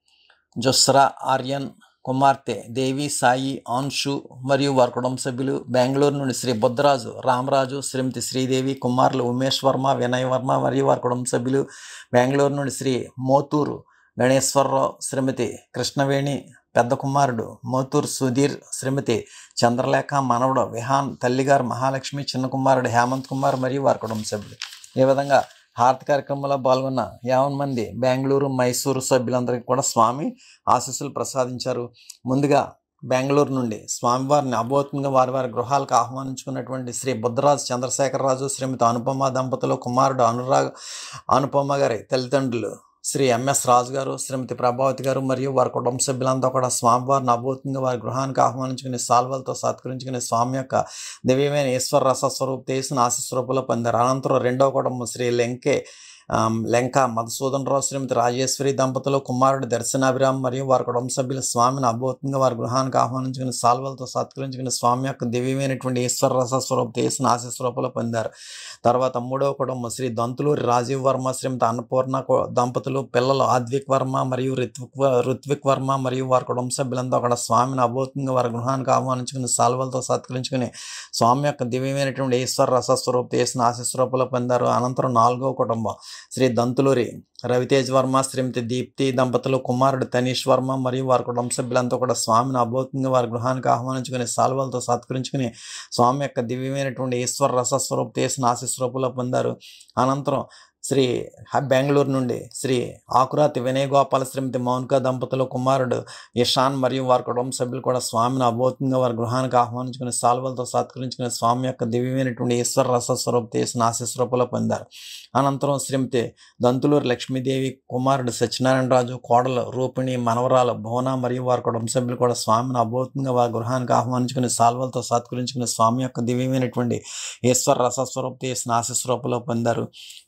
జొస్రా ఆర్యన్ కుమార్తె దేవి సాయి ఆన్షు మరియు వారి కుటుంబ సభ్యులు బెంగళూరు నుండి శ్రీ బుద్ధరాజు రామరాజు శ్రీమతి శ్రీదేవి కుమారులు ఉమేష్ వర్మ వినయ్ వర్మ మరియు వారి కుటుంబ సభ్యులు బెంగళూరు నుండి శ్రీ మోతూరు గణేశ్వరరావు శ్రీమతి కృష్ణవేణి పెద్ద కుమారుడు మోతూరు సుధీర్ శ్రీమతి చంద్రలేఖ మనవడు విహాన్ తల్లిగారు మహాలక్ష్మి చిన్న కుమారుడు హేమంత్ కుమార్ మరియు వారి కుటుంబ సభ్యులు ఈ విధంగా హారతి కార్యక్రమంలో పాల్గొన్న యావన్ మంది బెంగళూరు మైసూరు సభ్యులందరికీ కూడా స్వామి ఆశీస్సులు ప్రసాదించారు ముందుగా బెంగళూరు నుండి స్వామివారిని అబోధంగా వారి వారి గృహాలకు ఆహ్వానించుకున్నటువంటి శ్రీ బుద్ధరాజు చంద్రశేఖరరాజు శ్రీమతి అనుపమ దంపతులు కుమారుడు అనురాగ్ అనుపమ గారి తల్లిదండ్రులు శ్రీ ఎంఎస్ రాజు గారు శ్రీమతి ప్రభావతి గారు మరియు వారి కుటుంబ సభ్యులంతా కూడా స్వామివారిని అభూతంగా వారి గృహానికి ఆహ్వానించుకుని సాల్వలతో సత్కరించుకుని స్వామి యొక్క దివ్యమైన ఈశ్వర రస స్వరూప తీసిన ఆశస్వరూపంలో పొందారు అనంతరం రెండవ కుటుంబం శ్రీ లెంకే ఆమ్, లెంక మధుసూదన్ రావు శ్రీమతి రాజేశ్వరి దంపతులు కుమారుడు దర్శనాభిరామ్ మరియు వారి కుటుంబ సభ్యులు స్వామిని అభూతంగా వారి గృహానికి ఆహ్వానించుకుని సాల్వలతో సత్కరించుకుని స్వామి యొక్క దివ్యమైనటువంటి ఈశ్వర రస స్వరూప తీసిన ఆశస్వరూపంలో పొందారు తర్వాత మూడవ కుటుంబం శ్రీ దంతులూరి రాజీవ్ వర్మ శ్రీమతి అన్నపూర్ణ కు- దంపతులు పిల్లలు ఆద్విక్ వర్మ మరియు రిత్విక్ వ- రుత్విక్ వర్మ మరియు వారి కుటుంబ సభ్యులంతా అక్కడ స్వామిని అభూతంగా వారి గృహానికి ఆహ్వానించుకుని సాల్వలతో సత్కరించుకుని స్వామి యొక్క దివ్యమైనటువంటి ఈశ్వర రసస్వరూప చేసిన ఆశస్వరూపంలో పొందారు అనంతరం నాలుగవ కుటుంబం శ్రీ దంతులూరి రవితేజ్ వర్మ శ్రీమతి దీప్తి దంపతులు కుమారుడు తనీష్ వర్మ మరియు వారి కుటుంబ సభ్యులంతా కూడా స్వామిని అభూతంగా వారి గృహానికి ఆహ్వానించుకుని సాల్వలతో సత్కరించుకుని స్వామి యొక్క దివ్యమైనటువంటి ఈశ్వర రసస్వరూప చేసిన ఆశస్వరూపంలో పొందారు అనంతరం శ్రీ హ- బెంగళూరు నుండి శ్రీ ఆకురాతి వినయ్ గోపాల శ్రీమతి మౌనిక దంపతులు కుమారుడు ఇషాన్ మరియు వారి కుటుంబ సభ్యులు కూడా స్వామిని అభూతంగా వారి గృహానికి ఆహ్వానించుకుని సాల్వలతో సత్కరించుకుని స్వామి యొక్క దివ్యమైనటువంటి ఈశ్వర రసస్వరూప చేసిన ఆశస్వరూపంలో పొందారు అనంతరం శ్రీమతి దంతులూరు లక్ష్మీదేవి కుమారుడు సత్యనారాయణ రాజు కోడలు రూపిణి మనవరాలు భువన మరియు వారి కుటుంబ సభ్యులు కూడా స్వామిని అభూతంగా వారి గృహానికి ఆహ్వానించుకుని సాల్వలతో సత్కరించుకుని స్వామి యొక్క దివ్యమైనటువంటి ఈశ్వర రసస్వరూప చేసిన ఆశస్వరూపంలో పొందారు అనంతరం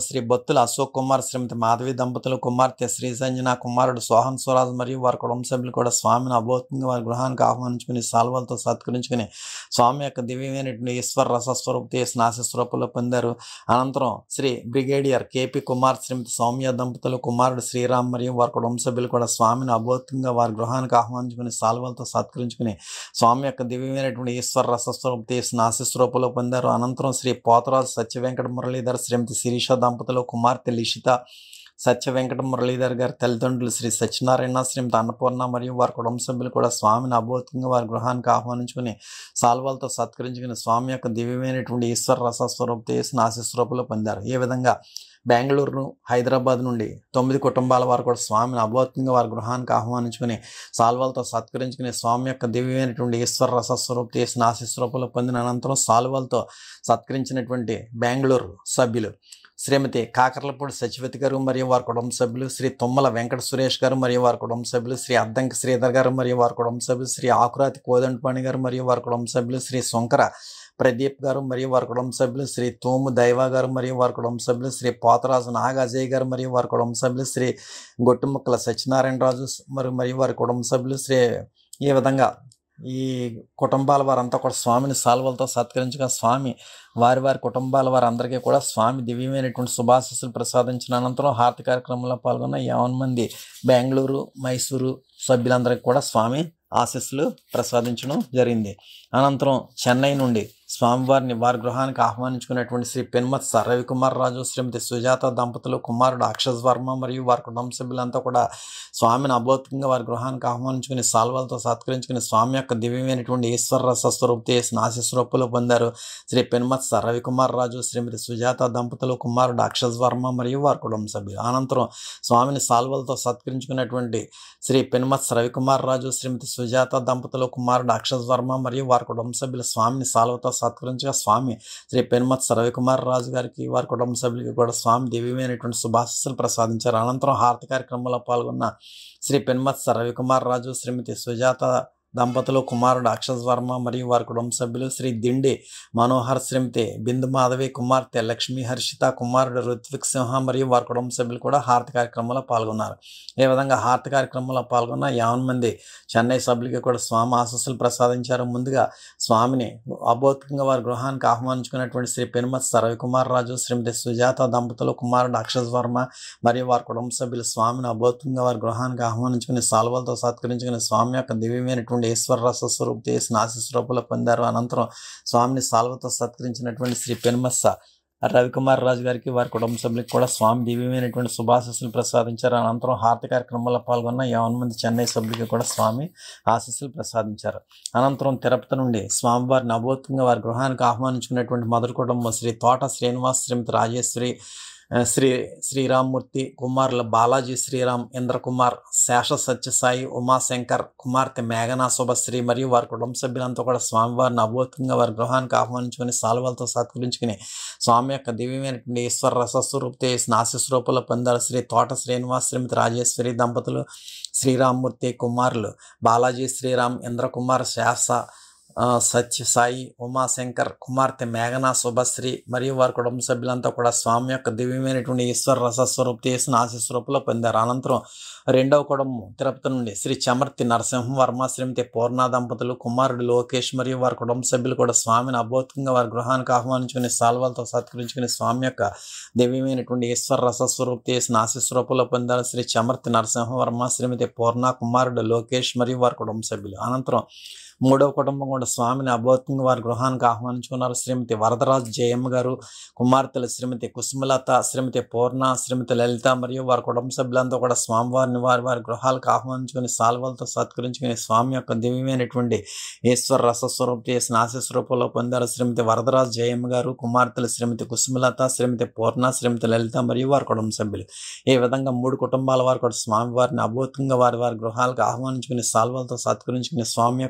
శ్రీ బొత్తుల అశోక్ కుమార్ శ్రీమతి మాధవి దంపతులు కుమార్తె శ్రీ సంజన కుమారుడు సోహన్ స్వరాజ్ మరియు వారి కుటుంబ సభ్యులు కూడా స్వామిని అబోధంగా వారి గృహానికి ఆహ్వానించుకుని సాల్వలతో సత్కరించుకుని స్వామి యొక్క దివ్యమైనటువంటి ఈశ్వర రసస్వరూపతి స్నాశస్వరూపంలో పొందారు అనంతరం శ్రీ బ్రిగేడియర్ కేపీ కుమార్ శ్రీమతి సౌమ్య దంపతులు కుమారుడు శ్రీరామ్ మరియు వారి కుటుంబ సభ్యులు కూడా స్వామిని అబోధంగా వారి గృహానికి ఆహ్వానించుకుని సాల్వలతో సత్కరించుకుని స్వామి యొక్క దివ్యమైనటువంటి ఈశ్వర రసస్వరూపతి స్నాశస్వరూపంలో పొందారు అనంతరం శ్రీ పోతరాజు సత్య వెంకట మురళీధర్ శ్రీమతి శిరీష దంపతులు కుమార్తె లిషిత సత్య వెంకట మురళీధర్ గారి తల్లిదండ్రులు శ్రీ సత్యనారాయణ శ్రీమతి అన్నపూర్ణ మరియు వారి కుటుంబ సభ్యులు కూడా స్వామిని అభౌతికంగా వారి గృహానికి ఆహ్వానించుకుని సాల్వాలతో సత్కరించుకుని స్వామి యొక్క దివ్యమైనటువంటి ఈశ్వర రసస్వరూపతి నాశస్వరూపంలో పొందారు ఈ విధంగా బెంగళూరు హైదరాబాద్ నుండి తొమ్మిది కుటుంబాల వారు కూడా స్వామిని అభౌతికంగా వారి గృహానికి ఆహ్వానించుకుని సాల్వాలతో సత్కరించుకుని స్వామి యొక్క దివ్యమైనటువంటి ఈశ్వర రసస్వరూపతి నాశస్వరూపంలో పొందిన అనంతరం సాల్వాలతో సత్కరించినటువంటి బెంగళూరు సభ్యులు శ్రీమతి కాకర్లపూడి సచివతి గారు మరియు వారి కుటుంబ సభ్యులు శ్రీ తుమ్మల వెంకట సురేష్ గారు మరియు వారి కుటుంబ సభ్యులు శ్రీ అద్దంకి శ్రీధర్ గారు మరియు వారి కుటుంబ సభ్యులు శ్రీ ఆకురాతి కోదండపాణి గారు మరియు వారి కుటుంబ సభ్యులు శ్రీ శంకర ప్రదీప్ గారు మరియు వారి కుటుంబ సభ్యులు శ్రీ తోము దైవ గారు మరియు వారి కుటుంబ సభ్యులు శ్రీ పోతరాజు నాగ అజయ్ గారు మరియు వారి కుటుంబ సభ్యులు శ్రీ గొట్టుముక్కల సత్యనారాయణ రాజు మరియు మరియు వారి కుటుంబ సభ్యులు శ్రీ ఈ విధంగా ఈ కుటుంబాల వారంతా కూడా స్వామిని సాల్వలతో సత్కరించగా స్వామి వారి వారి కుటుంబాల వారందరికీ కూడా స్వామి దివ్యమైనటువంటి శుభాశీస్సులు ప్రసాదించిన అనంతరం హారతి కార్యక్రమంలో పాల్గొన్న యావన్ మంది బెంగళూరు మైసూరు సభ్యులందరికీ కూడా స్వామి ఆశీస్సులు ప్రసాదించడం జరిగింది అనంతరం చెన్నై నుండి స్వామివారిని వారి గృహానికి ఆహ్వానించుకున్నటువంటి శ్రీ పెన్మత్ రవికుమార్ రాజు శ్రీమతి సుజాత దంపతులు కుమారుడు అక్షజ్ వర్మ మరియు వారి కుటుంబ సభ్యులంతా కూడా స్వామిని అభౌతికంగా వారి గృహానికి ఆహ్వానించుకుని సాల్వాలతో సత్కరించుకుని స్వామి యొక్క దివ్యమైనటువంటి ఈశ్వర రసస్వరూపతి నాశస్వరూపులు పొందారు శ్రీ పెన్మత్ రవికుమార్ రాజు శ్రీమతి సుజాత దంపతులు కుమారుడు అక్షజ్ వర్మ మరియు వారి కుటుంబ సభ్యులు అనంతరం స్వామిని సాల్వలతో సత్కరించుకున్నటువంటి శ్రీ పెన్మత్ రవికుమార్ రాజు శ్రీమతి సుజాత దంపతులు కుమారుడు అక్షజ్ వర్మ మరియు వారి కుటుంబ సభ్యులు స్వామిని సాల్వతో సత్కరించగా స్వామి శ్రీ పెన్మత్ రవికుమార్ రాజు గారికి వారి కుటుంబ సభ్యులకి కూడా స్వామి దివ్యమైనటువంటి శుభాశస్సులు ప్రసాదించారు అనంతరం హారతి కార్యక్రమంలో పాల్గొన్న శ్రీ పెన్మత్ రవికుమార్ రాజు శ్రీమతి సుజాత దంపతులు కుమారుడు అక్షజ్ వర్మ మరియు వారి కుటుంబ సభ్యులు శ్రీ దిండి మనోహర్ శ్రీమతి బిందు మాధవి కుమార్తె లక్ష్మీ హర్షిత కుమారుడు ఋత్విక్ సింహ మరియు వారి కుటుంబ సభ్యులు కూడా హారతి కార్యక్రమంలో పాల్గొన్నారు ఈ విధంగా హారతి కార్యక్రమంలో పాల్గొన్న యావన్ మంది చెన్నై సభ్యులకి కూడా స్వామి ఆశస్సులు ప్రసాదించారు ముందుగా స్వామిని అభౌతికంగా వారి గృహానికి ఆహ్వానించుకున్నటువంటి శ్రీ పెనుమత్ రవికుమార్ రాజు శ్రీమతి సుజాత దంపతులు కుమారుడు అక్షజ్ వర్మ మరియు వారి కుటుంబ సభ్యులు స్వామిని అభౌతికంగా వారి గృహానికి ఆహ్వానించుకుని సాల్వలతో సత్కరించుకుని స్వామి యొక్క దివ్యమైనటువంటి ఈశ్వర రస స్వరూప చేసి నాశస్వరూపంలో పొందారు అనంతరం స్వామిని సాల్వతో సత్కరించినటువంటి శ్రీ పెనుమత్స రవికుమార్ రాజు గారికి వారి కుటుంబ సభ్యులకు కూడా స్వామి దివ్యమైనటువంటి శుభాశస్సులు ప్రసాదించారు అనంతరం హారతి కార్యక్రమంలో పాల్గొన్న యావన్ మంది చెన్నై సభ్యులకి కూడా స్వామి ఆశస్సులు ప్రసాదించారు అనంతరం తిరుపతి నుండి స్వామివారిని అభౌతికంగా వారి గృహానికి ఆహ్వానించుకున్నటువంటి మొదటి కుటుంబం శ్రీ తోట శ్రీనివాస్ శ్రీమతి రాజేశ్వరి ఆ, శ్రీ శ్రీరామ్మూర్తి కుమారుల బాలాజీ శ్రీరామ్ ఇంద్రకుమార్ శేష సత్యసాయి ఉమాశంకర్ కుమార్తె మేఘనా శుభశ్రీ మరియు వారి కుటుంబ సభ్యులంతా కూడా స్వామివారిని అభౌతికంగా వారి గృహానికి ఆహ్వానించుకుని సాల్వలతో సత్కరించుకుని స్వామి యొక్క దివ్యమైనటువంటి ఈశ్వర రసస్వరూపతే నాశస్వరూపంలో పొందారు శ్రీ తోట శ్రీనివాస్ శ్రీమతి రాజేశ్వరి దంపతులు శ్రీరామ్మూర్తి కుమారులు బాలాజీ శ్రీరామ్ ఇంద్రకుమార్ శాస ఆ, సత్య సాయి ఉమాశంకర్ కుమార్తె మేఘనా శుభశ్రీ మరియు వారి కుటుంబ సభ్యులంతా కూడా స్వామి యొక్క దివ్యమైనటువంటి ఈశ్వర రసస్వరూప చేసిన ఆశస్వరూపంలో పొందారు అనంతరం రెండవ కుటుంబం తిరుపతి నుండి శ్రీ చమర్తి నరసింహ వర్మ శ్రీమతి పూర్ణ దంపతులు కుమారుడు లోకేష్ మరియు వారి కుటుంబ సభ్యులు కూడా స్వామిని అభౌతికంగా వారి గృహానికి ఆహ్వానించుకుని సాల్వాలతో సత్కరించుకుని స్వామి యొక్క దివ్యమైనటువంటి ఈశ్వర రసస్వరూప చేసిన ఆశస్వరూపంలో పొందారు శ్రీ చమర్తి నరసింహ వర్మ శ్రీమతి పూర్ణ కుమారుడు లోకేష్ మరియు వారి కుటుంబ సభ్యులు అనంతరం మూడవ కుటుంబం కూడా స్వామిని అభౌతికంగా వారి గృహానికి ఆహ్వానించుకున్నారు శ్రీమతి వరదరాజు జయమ్మ గారు కుమార్తెలు శ్రీమతి కుసుమలత శ్రీమతి పూర్ణ శ్రీమతి లలిత మరియు వారి కుటుంబ సభ్యులంతా కూడా స్వామివారిని వారి వారి గృహాలకు ఆహ్వానించుకుని సాల్వలతో సత్కరించుకుని స్వామి యొక్క దివ్యమైనటువంటి ఈశ్వర రసస్వరూప చేసిన ఆశస్వరూపంలో పొందారు శ్రీమతి వరదరాజు జయమ్మ గారు కుమార్తెలు శ్రీమతి కుసుమలత శ్రీమతి పూర్ణ శ్రీమతి లలిత మరియు వారి కుటుంబ సభ్యులు ఈ విధంగా మూడు కుటుంబాల వారు కూడా స్వామివారిని అభౌతికంగా వారి వారి గృహాలకు ఆహ్వానించుకుని సాల్వలతో సత్కరించుకుని స్వామి యొక్క దివ్య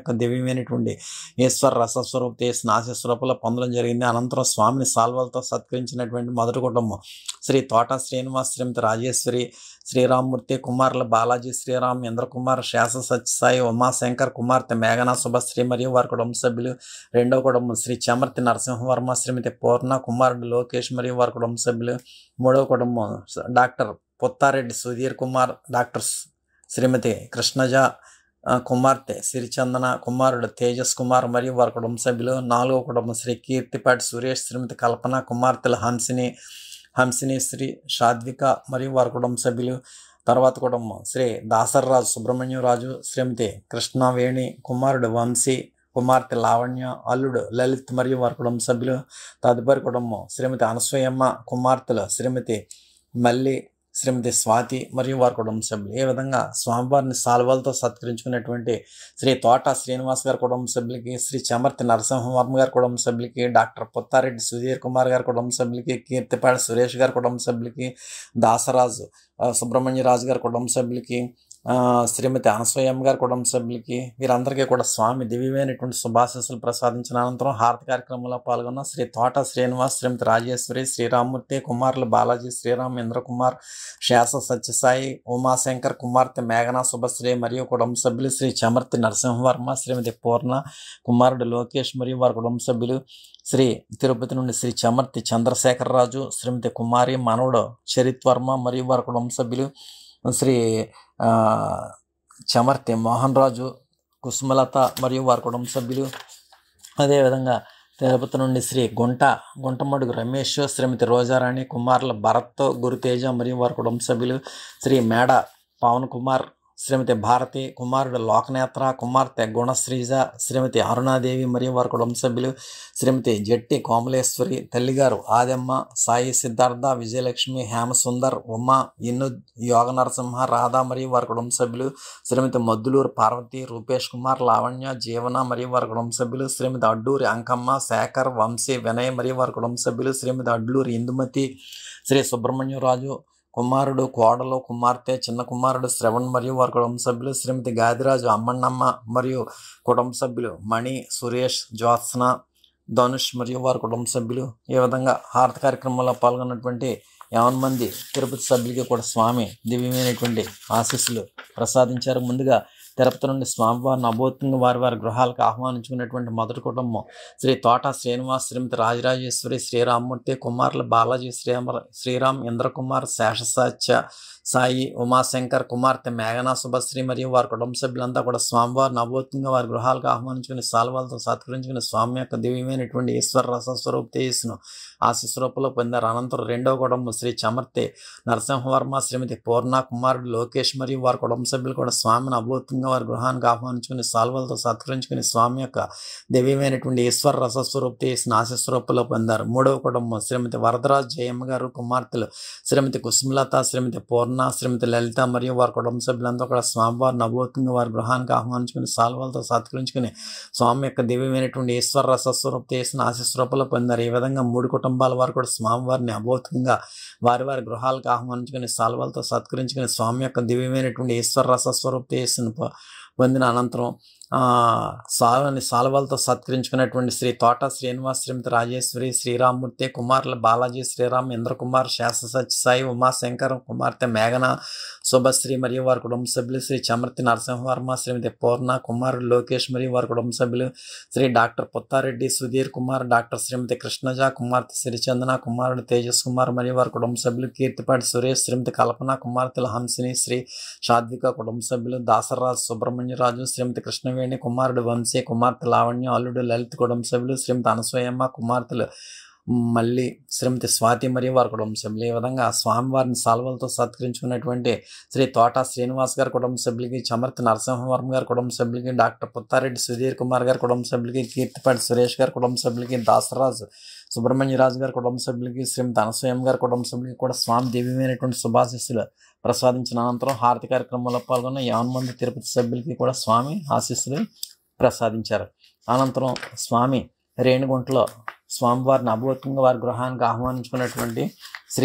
దివ్యమైనటువంటి ఈశ్వర రసస్వరూప చేసిన ఆశస్వరూపంలో పొందడం జరిగింది అనంతరం స్వామిని సాల్వలతో సత్కరించినటువంటి మొదటి కుటుంబం శ్రీ తోట శ్రీనివాస్ శ్రీమతి రాజేశ్వరి శ్రీరామ్మూర్తి కుమారుల బాలాజీ శ్రీరామ్ ఇంద్రకుమార్ శాస సత్యసాయి ఉమాశంకర్ కుమార్తె మేఘనా శుభశ్రీ మరియు వారి కుటుంబ సభ్యులు రెండవ కుటుంబం శ్రీ చమర్తి నరసింహవర్మ శ్రీమతి పూర్ణ కుమారుడు లోకేష్ మరియు వారి కుటుంబ సభ్యులు మూడవ కుటుంబం డాక్టర్ పుత్తారెడ్డి సుధీర్ కుమార్ డాక్టర్ శ్రీమతి కృష్ణజ ఆ, కుమార్తె సిరిచందన కుమారుడు తేజస్ కుమార్ మరియు వారి కుటుంబ సభ్యులు నాలుగవ కుటుంబం శ్రీ కీర్తిపాటి సురేష్ శ్రీమతి కల్పన కుమార్తెలు హంసిని హంసిని శ్రీ షాద్విక మరియు వారి కుటుంబ సభ్యులు తర్వాత కుటుంబం శ్రీ దాసర్రాజు సుబ్రహ్మణ్యం రాజు శ్రీమతి కృష్ణవేణి కుమారుడు వంశీ కుమార్తె లావణ్య అల్లుడు లలిత్ మరియు వారి కుటుంబ సభ్యులు తదుపరి కుటుంబం శ్రీమతి అనసూయమ్మ కుమార్తెలు శ్రీమతి మల్లి శ్రీమతి స్వాతి మరియు వారి కుటుంబ సభ్యులు ఈ విధంగా స్వామివారిని సాల్వాలతో సత్కరించుకున్నటువంటి శ్రీ తోట శ్రీనివాస్ గారి కుటుంబ సభ్యులకి శ్రీ చమర్తి నరసింహవర్మ గారి కుటుంబ సభ్యులకి డాక్టర్ పుత్తారెడ్డి సుధీర్ కుమార్ గారి కుటుంబ సభ్యులకి కీర్తిపాటి సురేష్ గారి కుటుంబ సభ్యులకి దాసరాజు ఆ, సుబ్రహ్మణ్యరాజు గారి కుటుంబ సభ్యులకి ఆ, శ్రీమతి అనసూయమ్మ గారి కుటుంబ సభ్యులకి వీరందరికీ కూడా స్వామి దివ్యమైనటువంటి శుభాశీస్సులు ప్రసాదించిన అనంతరం హారతి కార్యక్రమంలో పాల్గొన్న శ్రీ తోట శ్రీనివాస్ శ్రీమతి రాజేశ్వరి శ్రీరామ్మూర్తి కుమారులు బాలాజీ శ్రీరామ్ ఇంద్రకుమార్ శాస సత్యసాయి ఉమాశంకర్ కుమార్తె మేఘనా శుభశ్రీ మరియు కుటుంబ సభ్యులు శ్రీ చమర్తి నరసింహవర్మ శ్రీమతి పూర్ణ కుమారుడు లోకేష్ మరియు వారి కుటుంబ సభ్యులు శ్రీ తిరుపతి నుండి శ్రీ చమర్తి చంద్రశేఖరరాజు శ్రీమతి కుమారి మనవుడు చరిత్ వర్మ మరియు వారి కుటుంబ సభ్యులు శ్రీ ఆ, చమర్తి మోహన్ రాజు కుసుమలత మరియు వారి కుటుంబ సభ్యులు అదేవిధంగా తిరుపతి నుండి శ్రీ గుంట గుంటమడుగు రమేష్ శ్రీమతి రోజారాణి కుమారుల భరత్ గురుతేజ మరియు వారి కుటుంబ సభ్యులు శ్రీ మేడ పవన్ కుమార్ శ్రీమతి భారతి కుమారుడు లోకనేత్ర కుమార్తె గుణశ్రీజ శ్రీమతి అరుణాదేవి మరియు వారి కుటుంబ సభ్యులు శ్రీమతి జట్టి కోమలేశ్వరి తల్లిగారు ఆదమ్మ సాయి సిద్ధార్థ విజయలక్ష్మి హేమసుందర్ ఉమా ఇన్ను యోగ నరసింహ రాధా మరియు వారి కుటుంబ సభ్యులు శ్రీమతి మద్దులూరు పార్వతి రూపేష్ కుమార్ లావణ్య జీవన మరియు వారి కుటుంబ సభ్యులు శ్రీమతి అడ్డూరి అంకమ్మ శేఖర్ వంశీ వినయ్ మరియు వారి కుటుంబ సభ్యులు శ్రీమతి అడ్లూరి ఇందుమతి శ్రీ సుబ్రహ్మణ్యం రాజు కుమారుడు కోడలు కుమార్తె చిన్న కుమారుడు శ్రవణ్ మరియు వారి కుటుంబ సభ్యులు శ్రీమతి గాదిరాజు అమ్మన్నమ్మ మరియు కుటుంబ సభ్యులు మణి సురేష్ జ్యోత్స్న ధనుష్ మరియు వారి కుటుంబ సభ్యులు ఈ విధంగా హారతి కార్యక్రమంలో పాల్గొన్నటువంటి యావన్ మంది తిరుపతి సభ్యులకి కూడా స్వామి దివ్యమైనటువంటి ఆశీస్సులు ప్రసాదించారు ముందుగా తిరుపతి నుండి స్వామివారిని అభూతంగా వారి వారి గృహాలకు ఆహ్వానించుకున్నటువంటి మొదటి కుటుంబం శ్రీ తోట శ్రీనివాస్ శ్రీమతి రాజరాజేశ్వరి శ్రీరామ్మూర్తి కుమారులు బాలాజీ శ్రీరామ శ్రీరామ్ ఇంద్రకుమార్ శేషసాచ్య సాయి ఉమాశంకర్ కుమార్తె మేఘనా శుభశ్రీ మరియు వారి కుటుంబ సభ్యులంతా కూడా స్వామివారిని అభూతంగా వారి గృహాలకు ఆహ్వానించుకుని సాల్వాలతో సత్కరించుకుని స్వామి యొక్క దివ్యమైనటువంటి ఈశ్వర రసస్వరూప తేజస్సును ఆశీస్వరూపంలో పొందారు అనంతరం రెండవ కుటుంబం శ్రీ చమర్తి నరసింహవర్మ శ్రీమతి పూర్ణ కుమారుడు లోకేష్ మరియు వారి కుటుంబ సభ్యులు కూడా స్వామిని అభూతంగా వారి గృహానికి ఆహ్వానించుకుని సాల్వలతో సత్కరించుకుని స్వామి యొక్క దివ్యమైనటువంటి ఈశ్వర రసస్వరూప తేజస్సును ఆశీస్వరూపంలో పొందారు మూడవ కుటుంబం శ్రీమతి వరదరాజ్ జయమ్మ గారు కుమార్తెలు శ్రీమతి కుసుమలత శ్రీమతి పూర్ణ శ్రీమతి లలిత మరియు వారి కుటుంబ సభ్యులంతా కూడా స్వామివారిని అభూతంగా వారి గృహానికి ఆహ్వానించుకుని సాల్వాలతో సత్కరించుకుని స్వామి యొక్క దివ్యమైనటువంటి ఈశ్వర రసస్వరూప చేసిన ఆశీస్వరూపంలో పొందారు ఈ విధంగా మూడు కుటుంబాల వారు కూడా స్వామివారిని అభూతంగా వారి వారి గృహాలకు ఆహ్వానించుకుని సాల్వాలతో సత్కరించుకుని స్వామి యొక్క దివ్యమైనటువంటి ఈశ్వర రసస్వరూప చేసిన పొందిన అనంతరం ఆ, సాలని సాల్వాలతో సత్కరించుకున్నటువంటి శ్రీ తోట శ్రీనివాస్ శ్రీమతి రాజేశ్వరి శ్రీరామ్మూర్తి కుమారుల బాలాజీ శ్రీరామ్ ఇంద్రకుమార్ శాస్త్ర సత్యసాయి ఉమాశంకర్ కుమార్తె మేఘన శుభశ్రీ మరియు వారి కుటుంబ సభ్యులు శ్రీ చమర్తి నరసింహవర్మ శ్రీమతి పూర్ణ కుమారుడు లోకేష్ మరియు వారి కుటుంబ సభ్యులు శ్రీ డాక్టర్ పుత్తారెడ్డి సుధీర్ కుమార్ డాక్టర్ శ్రీమతి కృష్ణజ కుమార్తె సిరిచందన కుమారుడు తేజస్ కుమార్ మరియు వారి కుటుంబ సభ్యులు కీర్తిపాటి సురేష్ శ్రీమతి కల్పన కుమార్తెల హంసిని శ్రీ సాత్విక కుటుంబ సభ్యులు దాసరాజు సుబ్రహ్మణ్యరాజు శ్రీమతి కృష్ణవేణి కుమారుడు వంశీ కుమార్తె లావణ్య అల్లుడు లలిత్ కుటుంబ సభ్యులు శ్రీమతి అనసూయమ్మ కుమార్తెలు మళ్ళీ శ్రీమతి స్వాతి మరియు వారి కుటుంబ సభ్యులు ఈ విధంగా స్వామివారిని సాల్వలతో సత్కరించుకున్నటువంటి శ్రీ తోట శ్రీనివాస్ గారి కుటుంబ సభ్యులకి చమర్తి నరసింహవర్మ గారి కుటుంబ సభ్యులకి డాక్టర్ పుత్తారెడ్డి సుధీర్ కుమార్ గారి కుటుంబ సభ్యులకి కీర్తిపాటి సురేష్ గారి కుటుంబ సభ్యులకి దాసరాజు సుబ్రహ్మణ్యరాజు గారి కుటుంబ సభ్యులకి శ్రీమతి అనసూయం గారి కుటుంబ సభ్యులకి కూడా స్వామి దివ్యమైనటువంటి శుభాశిస్సులు ప్రసాదించిన అనంతరం హారతి కార్యక్రమంలో పాల్గొన్న యావన్ మంది తిరుపతి సభ్యులకి కూడా స్వామి ఆశీస్సులు ప్రసాదించారు అనంతరం స్వామి రేణిగుంటలో స్వామివారిని అభూతంగా వారి గృహానికి ఆహ్వానించుకున్నటువంటి శ్రీ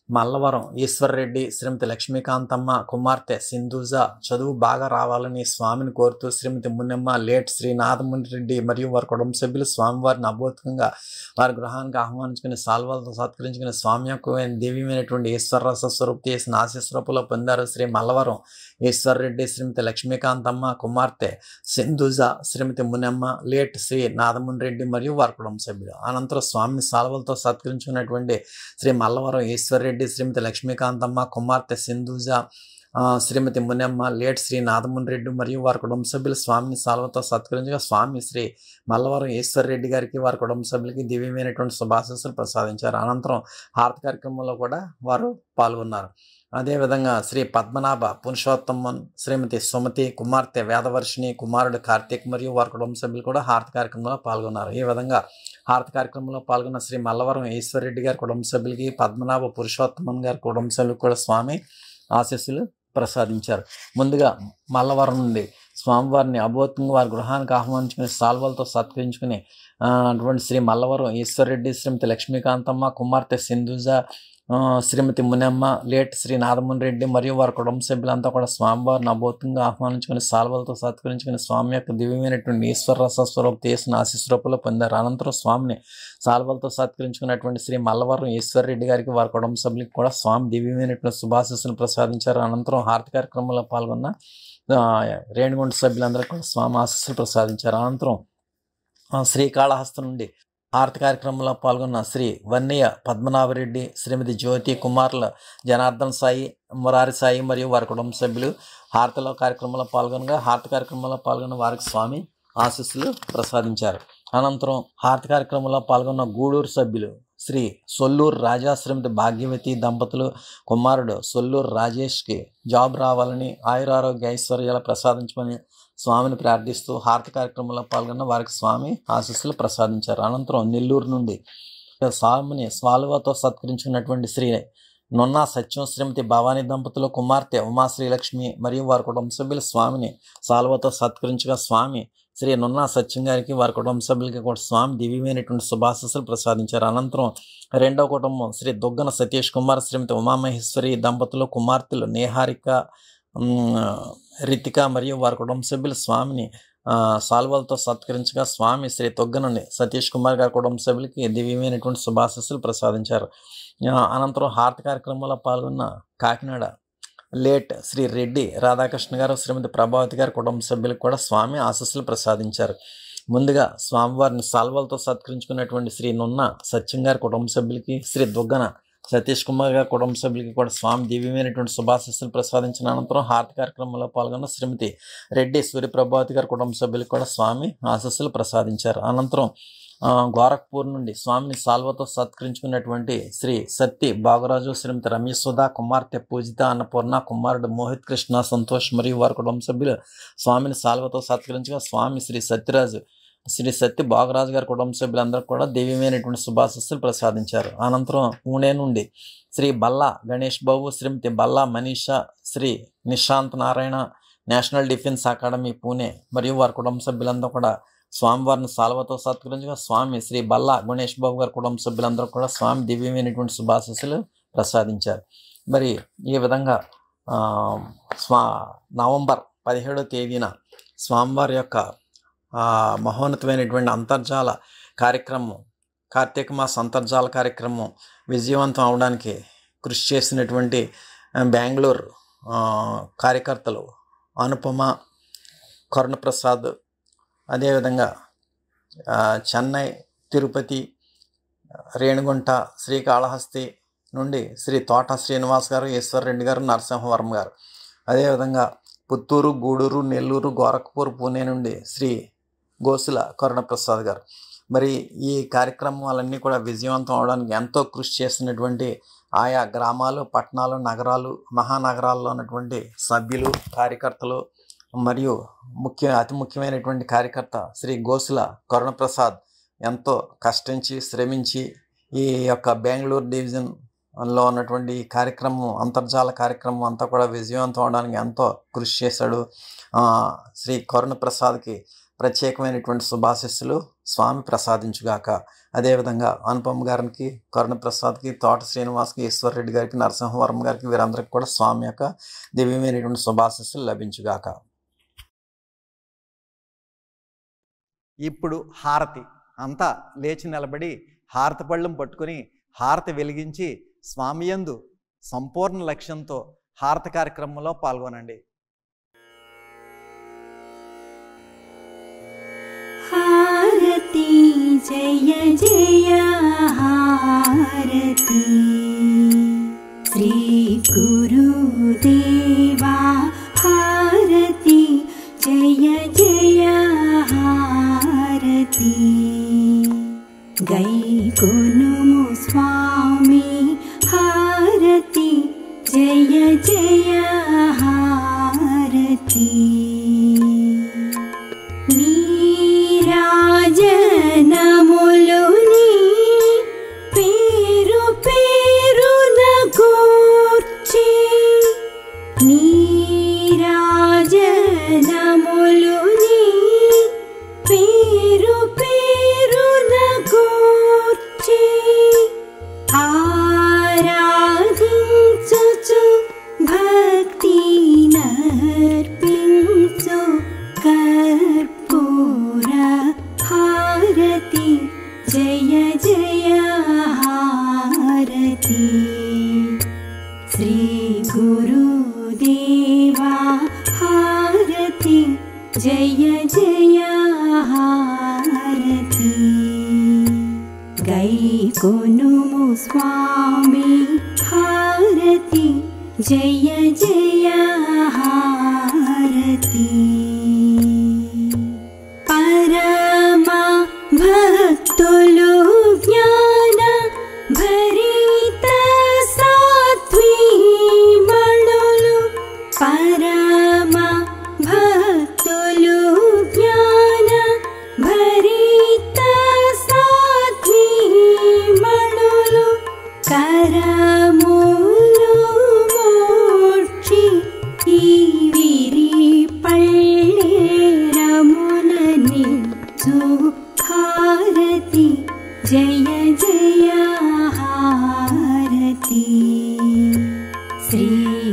మల్లవరం ఈశ్వర్రెడ్డి శ్రీమతి లక్ష్మీకాంతమ్మ కుమార్తె సింధూజ చదువు బాగా రావాలని స్వామిని కోరుతూ శ్రీమతి మున్నెమ్మ లేట్ శ్రీ నాదముని రెడ్డి మరియు వారి కుటుంబ సభ్యులు స్వామివారిని అభూతంగా వారి గృహానికి ఆహ్వానించుకుని సాల్వాలతో సత్కరించుకుని స్వామి యొక్క దివ్యమైనటువంటి ఈశ్వరరస స్వరూపి చేసిన ఆశీస్వరూపులో పొందారు శ్రీ మల్లవరం ఈశ్వర్రెడ్డి శ్రీమతి లక్ష్మీకాంతమ్మ కుమార్తె సింధుజ శ్రీమతి మునెమ్మ లేట్ శ్రీ నాదముని రెడ్డి మరియు వారి కుటుంబ సభ్యులు అనంతరం స్వామిని సాల్వలతో సత్కరించుకున్నటువంటి శ్రీ మల్లవరం ఈశ్వర్రెడ్డి శ్రీమతి లక్ష్మీకాంతమ్మ కుమార్తె సింధుజ ఆ, శ్రీమతి మునెమ్మ లేట్ శ్రీ నాదముని రెడ్డి మరియు వారి కుటుంబ సభ్యులు స్వామిని సాల్వతో సత్కరించగా స్వామి శ్రీ మల్లవరం ఈశ్వర్ రెడ్డి గారికి వారి కుటుంబ సభ్యులకి దివ్యమైనటువంటి శుభాశీస్సులు ప్రసాదించారు అనంతరం హారతి కార్యక్రమంలో కూడా వారు పాల్గొన్నారు అదేవిధంగా శ్రీ పద్మనాభ పురుషోత్తమన్ శ్రీమతి సుమతి కుమార్తె వేదవర్షిణి కుమారుడు కార్తీక్ మరియు వారి కుటుంబ సభ్యులు కూడా హారతి కార్యక్రమంలో పాల్గొన్నారు ఈ విధంగా హారతి కార్యక్రమంలో పాల్గొన్న శ్రీ మల్లవరం ఈశ్వరరెడ్డి గారి కుటుంబ సభ్యులకి పద్మనాభ పురుషోత్తమన్ గారి కుటుంబ సభ్యులకు కూడా స్వామి ఆశీస్సులు ప్రసాదించారు ముందుగా మల్లవరం నుండి స్వామివారిని అబోధంగా వారి గృహానికి ఆహ్వానించుకుని సాల్వలతో సత్కరించుకుని ఆ, అటువంటి శ్రీ మల్లవరం ఈశ్వరరెడ్డి శ్రీమతి లక్ష్మీకాంతమ్మ కుమార్తె సింధుజ ఆ, శ్రీమతి మునెమ్మ లేట్ శ్రీ నాదముని రెడ్డి మరియు వారి కుటుంబ సభ్యులంతా కూడా స్వామివారిని అబోధంగా ఆహ్వానించుకుని సాల్వలతో సత్కరించుకుని స్వామి యొక్క దివ్యమైనటువంటి ఈశ్వర రస స్వరూప తీసిన ఆశీస్వరూపంలో పొందారు అనంతరం స్వామిని సాల్వలతో సత్కరించుకున్నటువంటి శ్రీ మల్లవరం ఈశ్వర్ రెడ్డి గారికి వారి కుటుంబ సభ్యులకు కూడా స్వామి దివ్యమైనటువంటి శుభాశీస్సులు ప్రసాదించారు అనంతరం హారతి కార్యక్రమంలో పాల్గొన్న ఆ, రేణిగుంట సభ్యులందరూ కూడా స్వామి ఆశీస్సులు ప్రసాదించారు అనంతరం ఆ, శ్రీకాళహస్తి నుండి హారతి కార్యక్రమంలో పాల్గొన్న శ్రీ వన్నయ్య పద్మనాభరెడ్డి శ్రీమతి జ్యోతి కుమార్ల జనార్దన్ సాయి మురారి సాయి మరియు వారి కుటుంబ సభ్యులు హారతిలో కార్యక్రమంలో పాల్గొనగా హారతి కార్యక్రమంలో పాల్గొన్న వారికి స్వామి ఆశీస్సులు ప్రసాదించారు అనంతరం హారతి కార్యక్రమంలో పాల్గొన్న గూడూరు సభ్యులు శ్రీ సొల్లూరు రాజా శ్రీమతి భాగ్యవతి దంపతులు కుమారుడు సొల్లూరు రాజేష్కి జాబ్ రావాలని ఆయురారోగ్య ఐశ్వర్యాలు ప్రసాదించమని స్వామిని ప్రార్థిస్తూ హారతి కార్యక్రమంలో పాల్గొన్న వారికి స్వామి ఆశీస్సులు ప్రసాదించారు అనంతరం నెల్లూరు నుండి స్వామిని స్వాలువతో సత్కరించుకున్నటువంటి శ్రీ నున్నా సత్యం శ్రీమతి భవానీ దంపతులు కుమార్తె ఉమా శ్రీలక్ష్మి మరియు వారి కుటుంబ సభ్యులు స్వామిని సాల్వతో సత్కరించగా స్వామి శ్రీ నున్నా సత్యం గారికి వారి కుటుంబ సభ్యులకి కూడా స్వామి దివ్యమైనటువంటి శుభాశీస్సులు ప్రసాదించారు అనంతరం రెండవ కుటుంబం శ్రీ దుగ్గన సతీష్ కుమార్ శ్రీమతి ఉమామహేశ్వరి దంపతులు కుమార్తెలు నేహారిక ఉమ్, రితిక మరియు వారి కుటుంబ సభ్యులు స్వామిని ఆ, సాల్వలతో సత్కరించగా స్వామి శ్రీ తొగ్గనని సతీష్ కుమార్ గారి కుటుంబ సభ్యులకి దివ్యమైనటువంటి శుభాశీస్సులు ప్రసాదించారు ఆ, అనంతరం హారతి కార్యక్రమంలో పాల్గొన్న కాకినాడ లేట్ శ్రీ రెడ్డి రాధాకృష్ణ గారు శ్రీమతి ప్రభావతి గారి కుటుంబ సభ్యులకు కూడా స్వామి ఆశీస్సులు ప్రసాదించారు ముందుగా స్వామివారిని సాల్వలతో సత్కరించుకున్నటువంటి శ్రీ నున్న సత్యం గారి కుటుంబ సభ్యులకి శ్రీ దుగ్గన సతీష్ కుమార్ గారి కుటుంబ సభ్యులకి కూడా స్వామి దివ్యమైనటువంటి శుభాశీస్సులు ప్రసాదించిన అనంతరం హారతి కార్యక్రమంలో పాల్గొన్న శ్రీమతి రెడ్డి సూర్య ప్రభావతి గారి కుటుంబ సభ్యులకు కూడా స్వామి ఆశీస్సులు ప్రసాదించారు అనంతరం ఆ, గోరఖ్పూర్ నుండి స్వామిని సాల్వతో సత్కరించుకున్నటువంటి శ్రీ సత్తి బాగరాజు శ్రీమతి రమేష్ సుధా కుమార్తె పూజిత అన్నపూర్ణ కుమారుడు మోహిత్ కృష్ణ సంతోష్ మరియు వారి కుటుంబ సభ్యులు స్వామిని సాల్వతో సత్కరించగా స్వామి శ్రీ సత్యరాజు శ్రీ సత్య బాగరాజు గారి కుటుంబ సభ్యులందరూ కూడా దివ్యమైనటువంటి శుభాశస్సులు ప్రసాదించారు అనంతరం పూణే నుండి Shri Balla Ganesh Babu Shrimati Balla Manisha Shri Nishant Narayana National Defence Academy Pune మరియు వారి కుటుంబ సభ్యులందరూ కూడా స్వామివారిని సాల్వతో సత్కరించగా స్వామి శ్రీ బల్లా గణేష్ బాబు గారి కుటుంబ సభ్యులందరూ కూడా స్వామి దివ్యమైనటువంటి శుభాశస్సులు ప్రసాదించారు మరి ఈ విధంగా ఆ, స్వా నవంబర్ పదిహేడో తేదీన స్వామివారి యొక్క ఆ, మహోన్నతమైనటువంటి అంతర్జాల కార్యక్రమం కార్తీక మాస అంతర్జాల కార్యక్రమం విజయవంతం అవడానికి కృషి చేసినటువంటి ఆ, బెంగళూరు ఆ, కార్యకర్తలు అనుపమ కరుణప్రసాద్ అదేవిధంగా ఆ, చెన్నై తిరుపతి రేణిగుంట శ్రీకాళహస్తి నుండి శ్రీ తోట శ్రీనివాస్ గారు ఈశ్వర్ రెడ్డి గారు నరసింహవరం గారు అదేవిధంగా పుత్తూరు గూడూరు నెల్లూరు గోరఖ్పూర్ పూణే నుండి శ్రీ గోసుల కరుణప్రసాద్ గారు మరి ఈ కార్యక్రమాలన్నీ కూడా విజయవంతం అవడానికి ఎంతో కృషి చేసినటువంటి ఆయా గ్రామాలు పట్టణాలు నగరాలు మహానగరాల్లో ఉన్నటువంటి సభ్యులు కార్యకర్తలు మరియు ముఖ్య అతి ముఖ్యమైనటువంటి కార్యకర్త శ్రీ గోసుల కరుణప్రసాద్ ఎంతో కష్టించి శ్రమించి ఈ యొక్క బెంగళూరు డివిజన్లో ఉన్నటువంటి ఈ కార్యక్రమం అంతర్జాల కార్యక్రమం అంతా కూడా విజయవంతం అవడానికి ఎంతో కృషి చేశాడు ఆ, శ్రీ కరుణప్రసాద్కి ప్రత్యేకమైనటువంటి శుభాశిస్సులు స్వామి ప్రసాదించుగాక అదేవిధంగా అనుపమ గారికి కరుణ ప్రసాద్కి తోట శ్రీనివాస్కి ఈశ్వర్ రెడ్డి గారికి నరసింహవరం గారికి వీరందరికీ కూడా స్వామి యొక్క దివ్యమైనటువంటి శుభాశిస్సులు లభించుగాక ఇప్పుడు హారతి అంతా లేచి నిలబడి హారతి పళ్ళం పట్టుకుని హారతి వెలిగించి స్వామియందు సంపూర్ణ లక్ష్యంతో హారతి కార్యక్రమంలో పాల్గొనండి हारती जय जय हारती श्रीगुरुदेवा हारती जय जय हारती गैकुनुमु स्वामी हारती जय जय हारती నీరాజనములుని పేరు పేరున కూర్చి నీరాజనములుని పేరు పేరున కూర్చి ఆరాధించుచు భక్తి నర్పించు కర్పూర హారతి జయ జయ హారతి శ్రీ గురుదేవా హారతి జయ జయ హారతి గై కొనుము స్వామి హారతి జయ జయ హారతి పరమ భక్తులు జ్ఞాన భరిత సాత్వీమణులు పరమ భక్తులు జ్ఞాన భరిత సాత్వీమణులు కరములు మోక్షి ఈ విరి పళ్ళేరములని హారతి జయ జయ హారతి శ్రీ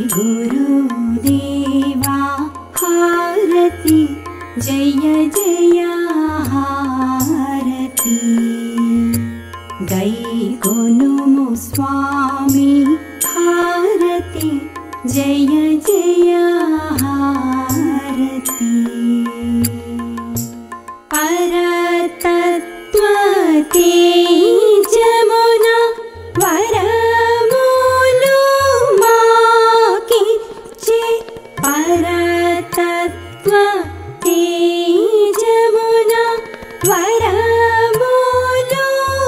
గురుదేవా హారతి జయ జయ హారతి గై కొనుము స్వామి హారతి జయ జయ హారతి పరతత్వతే జమున వరములు మాకిచ్చే పరతత్వ తేజమున వరములు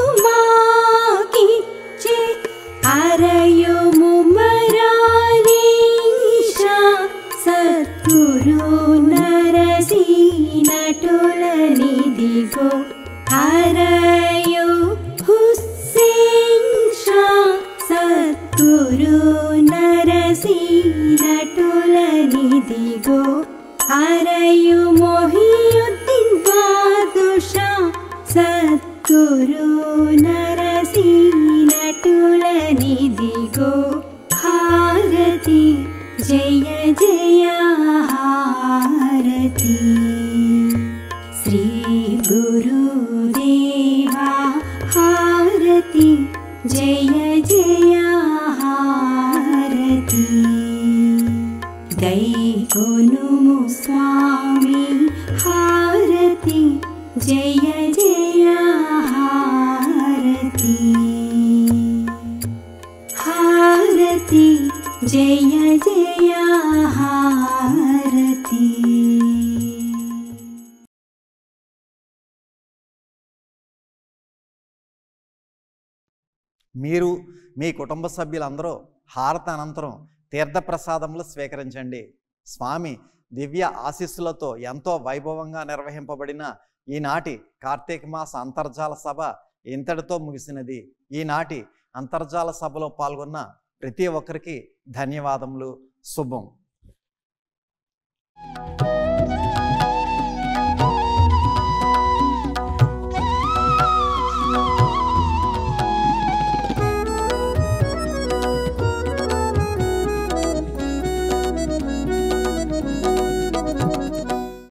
మాకిచ్చే అరయుము మరాలీషా సద్గురు నరసి నటులనిదిగో అరయు హుస్సేన్ షా సద్గురు నరసి నటులనిదిగో అరయు మొహియుద్దీన్ బాదుషా సద్గురు నరసి నటులనిదిగో హారతి జయ జయ హారతి శ్రీ గురుదేవా హారతి జయ జయ హారతి గై కొనుము స్వామి హారతి జయ జయ హారతి హారతి జయ జయ హారతి మీరు మీ కుటుంబ సభ్యులందరూ హారత అనంతరం తీర్థప్రసాదములు స్వీకరించండి స్వామి దివ్య ఆశీస్సులతో ఎంతో వైభవంగా నిర్వహింపబడిన ఈనాటి కార్తీక మాస అంతర్జాల సభ ఇంతటితో ముగిసినది ఈనాటి అంతర్జాల సభలో పాల్గొన్న ప్రతి ఒక్కరికి ధన్యవాదములు శుభం